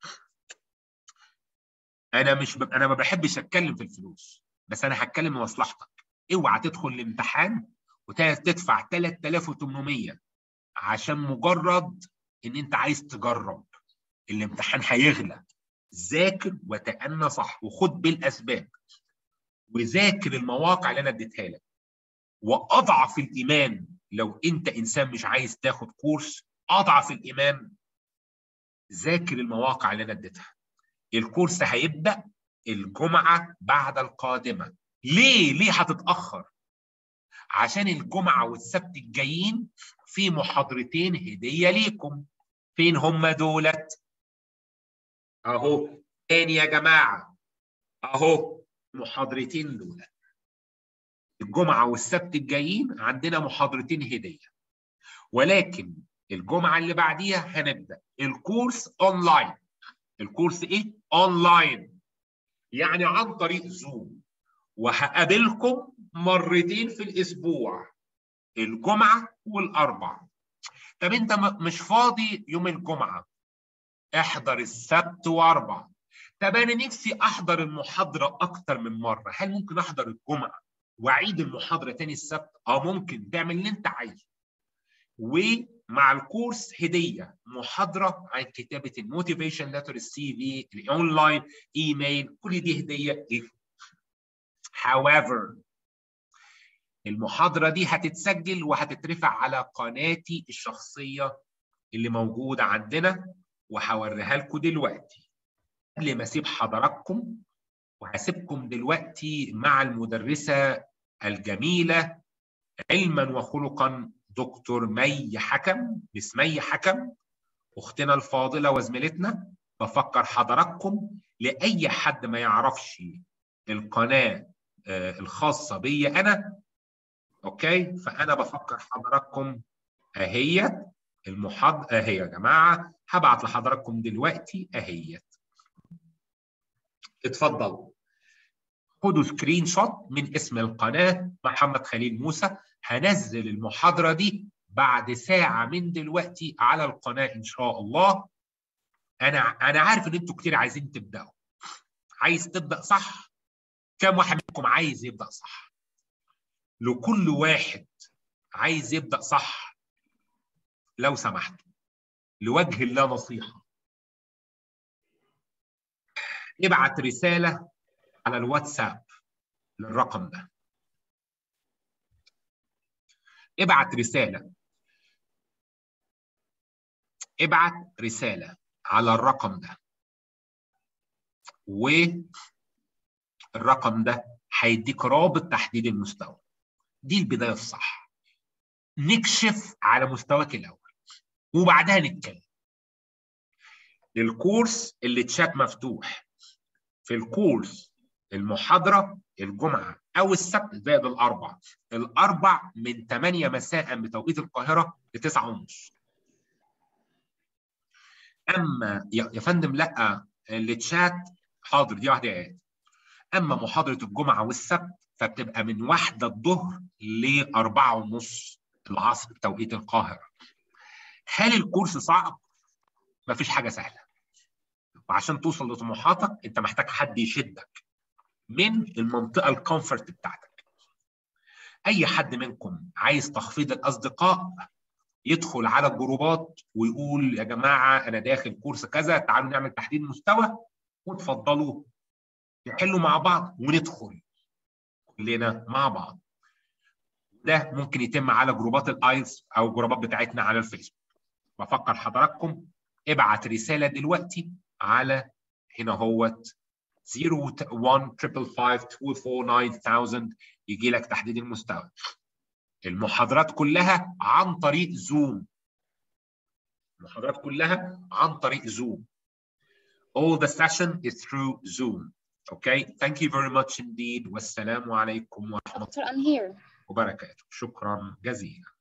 انا مش ب... انا ما بحبش اتكلم في الفلوس بس انا هتكلم لمصلحتك اوعى تدخل الامتحان وتدفع 3800 عشان مجرد ان انت عايز تجرب الامتحان هيغلى ذاكر وتأنى صح وخد بالاسباب وذاكر المواقع اللي انا اديتها لك واضعف الايمان لو انت انسان مش عايز تاخد كورس اضعف الايمان ذاكر المواقع اللي انا اديتها الكورس هيبدا الجمعه بعد القادمه ليه ليه هتتاخر عشان الجمعه والسبت الجايين في محاضرتين هديه ليكم فين هم دولت اهو تاني يا جماعه اهو محاضرتين دول الجمعه والسبت الجايين عندنا محاضرتين هديه ولكن الجمعه اللي بعديها هنبدا الكورس اونلاين الكورس ايه اونلاين يعني عن طريق زوم وهقابلكم مرتين في الاسبوع الجمعه والاربع طب انت مش فاضي يوم الجمعه احضر السبت واربع طب انا نفسي احضر المحاضره اكتر من مره هل ممكن احضر الجمعه واعيد المحاضره تاني السبت اه ممكن تعمل اللي انت عايزه ومع الكورس هديه محاضره عن كتابه الموتيفيشن لتر السي في الاونلاين ايميل كل دي هديه however المحاضره دي هتتسجل وهتترفع على قناتي الشخصيه اللي موجوده عندنا وهوريها لكم دلوقتي قبل ما اسيب حضراتكم وهسيبكم دلوقتي مع المدرسه الجميله علما وخلقا دكتور مي حكم مس مي حكم اختنا الفاضله وزميلتنا بفكر حضراتكم لاي حد ما يعرفش القناه الخاصه بي انا اوكي فانا بفكر حضراتكم اهيت المحاضره اهي يا جماعه هبعت لحضراتكم دلوقتي اهيت اتفضلوا خدوا سكرين شوت من اسم القناه محمد خليل موسى هنزل المحاضره دي بعد ساعه من دلوقتي على القناه ان شاء الله انا انا عارف ان انتوا كتير عايزين تبداوا عايز تبدا صح كم واحد منكم عايز يبدا صح لكل واحد عايز يبدا صح لو سمحتوا لوجه الله نصيحه ابعت رساله على الواتساب للرقم ده ابعت رساله ابعت رساله على الرقم ده والرقم ده هيديك رابط تحديد المستوى دي البدايه الصح نكشف على مستواك الاول وبعدها نتكلم الكورس اللي تشات مفتوح في الكورس المحاضره الجمعه او السبت زائد الاربع الاربع من 8 مساء بتوقيت القاهره ل 9 ونص اما يا فندم لا التشات حاضر دي واحده ايات اما محاضره الجمعه والسبت فبتبقى من واحدة الظهر لأربعة ونص العصر بتوقيت القاهرة هل الكورس صعب؟ مفيش حاجة سهلة وعشان توصل لطموحاتك انت محتاج حد يشدك من المنطقة الكومفورت بتاعتك اي حد منكم عايز تخفيض الاصدقاء يدخل على الجروبات ويقول يا جماعة انا داخل كورس كذا تعالوا نعمل تحديد مستوى وتفضلوا نحلوا مع بعض وندخل كلنا مع بعض ده ممكن يتم على جروبات الايلز او الجروبات بتاعتنا على الفيسبوك بفكر حضراتكم ابعت رساله دلوقتي على هنا هوت 01 249 يجي لك تحديد المستوى المحاضرات كلها عن طريق زوم المحاضرات كلها عن طريق زوم all the session is through Zoom okay thank you very much indeed والسلام عليكم ورحمة Doctor, I'm here. وبركاته شكرا جزيلا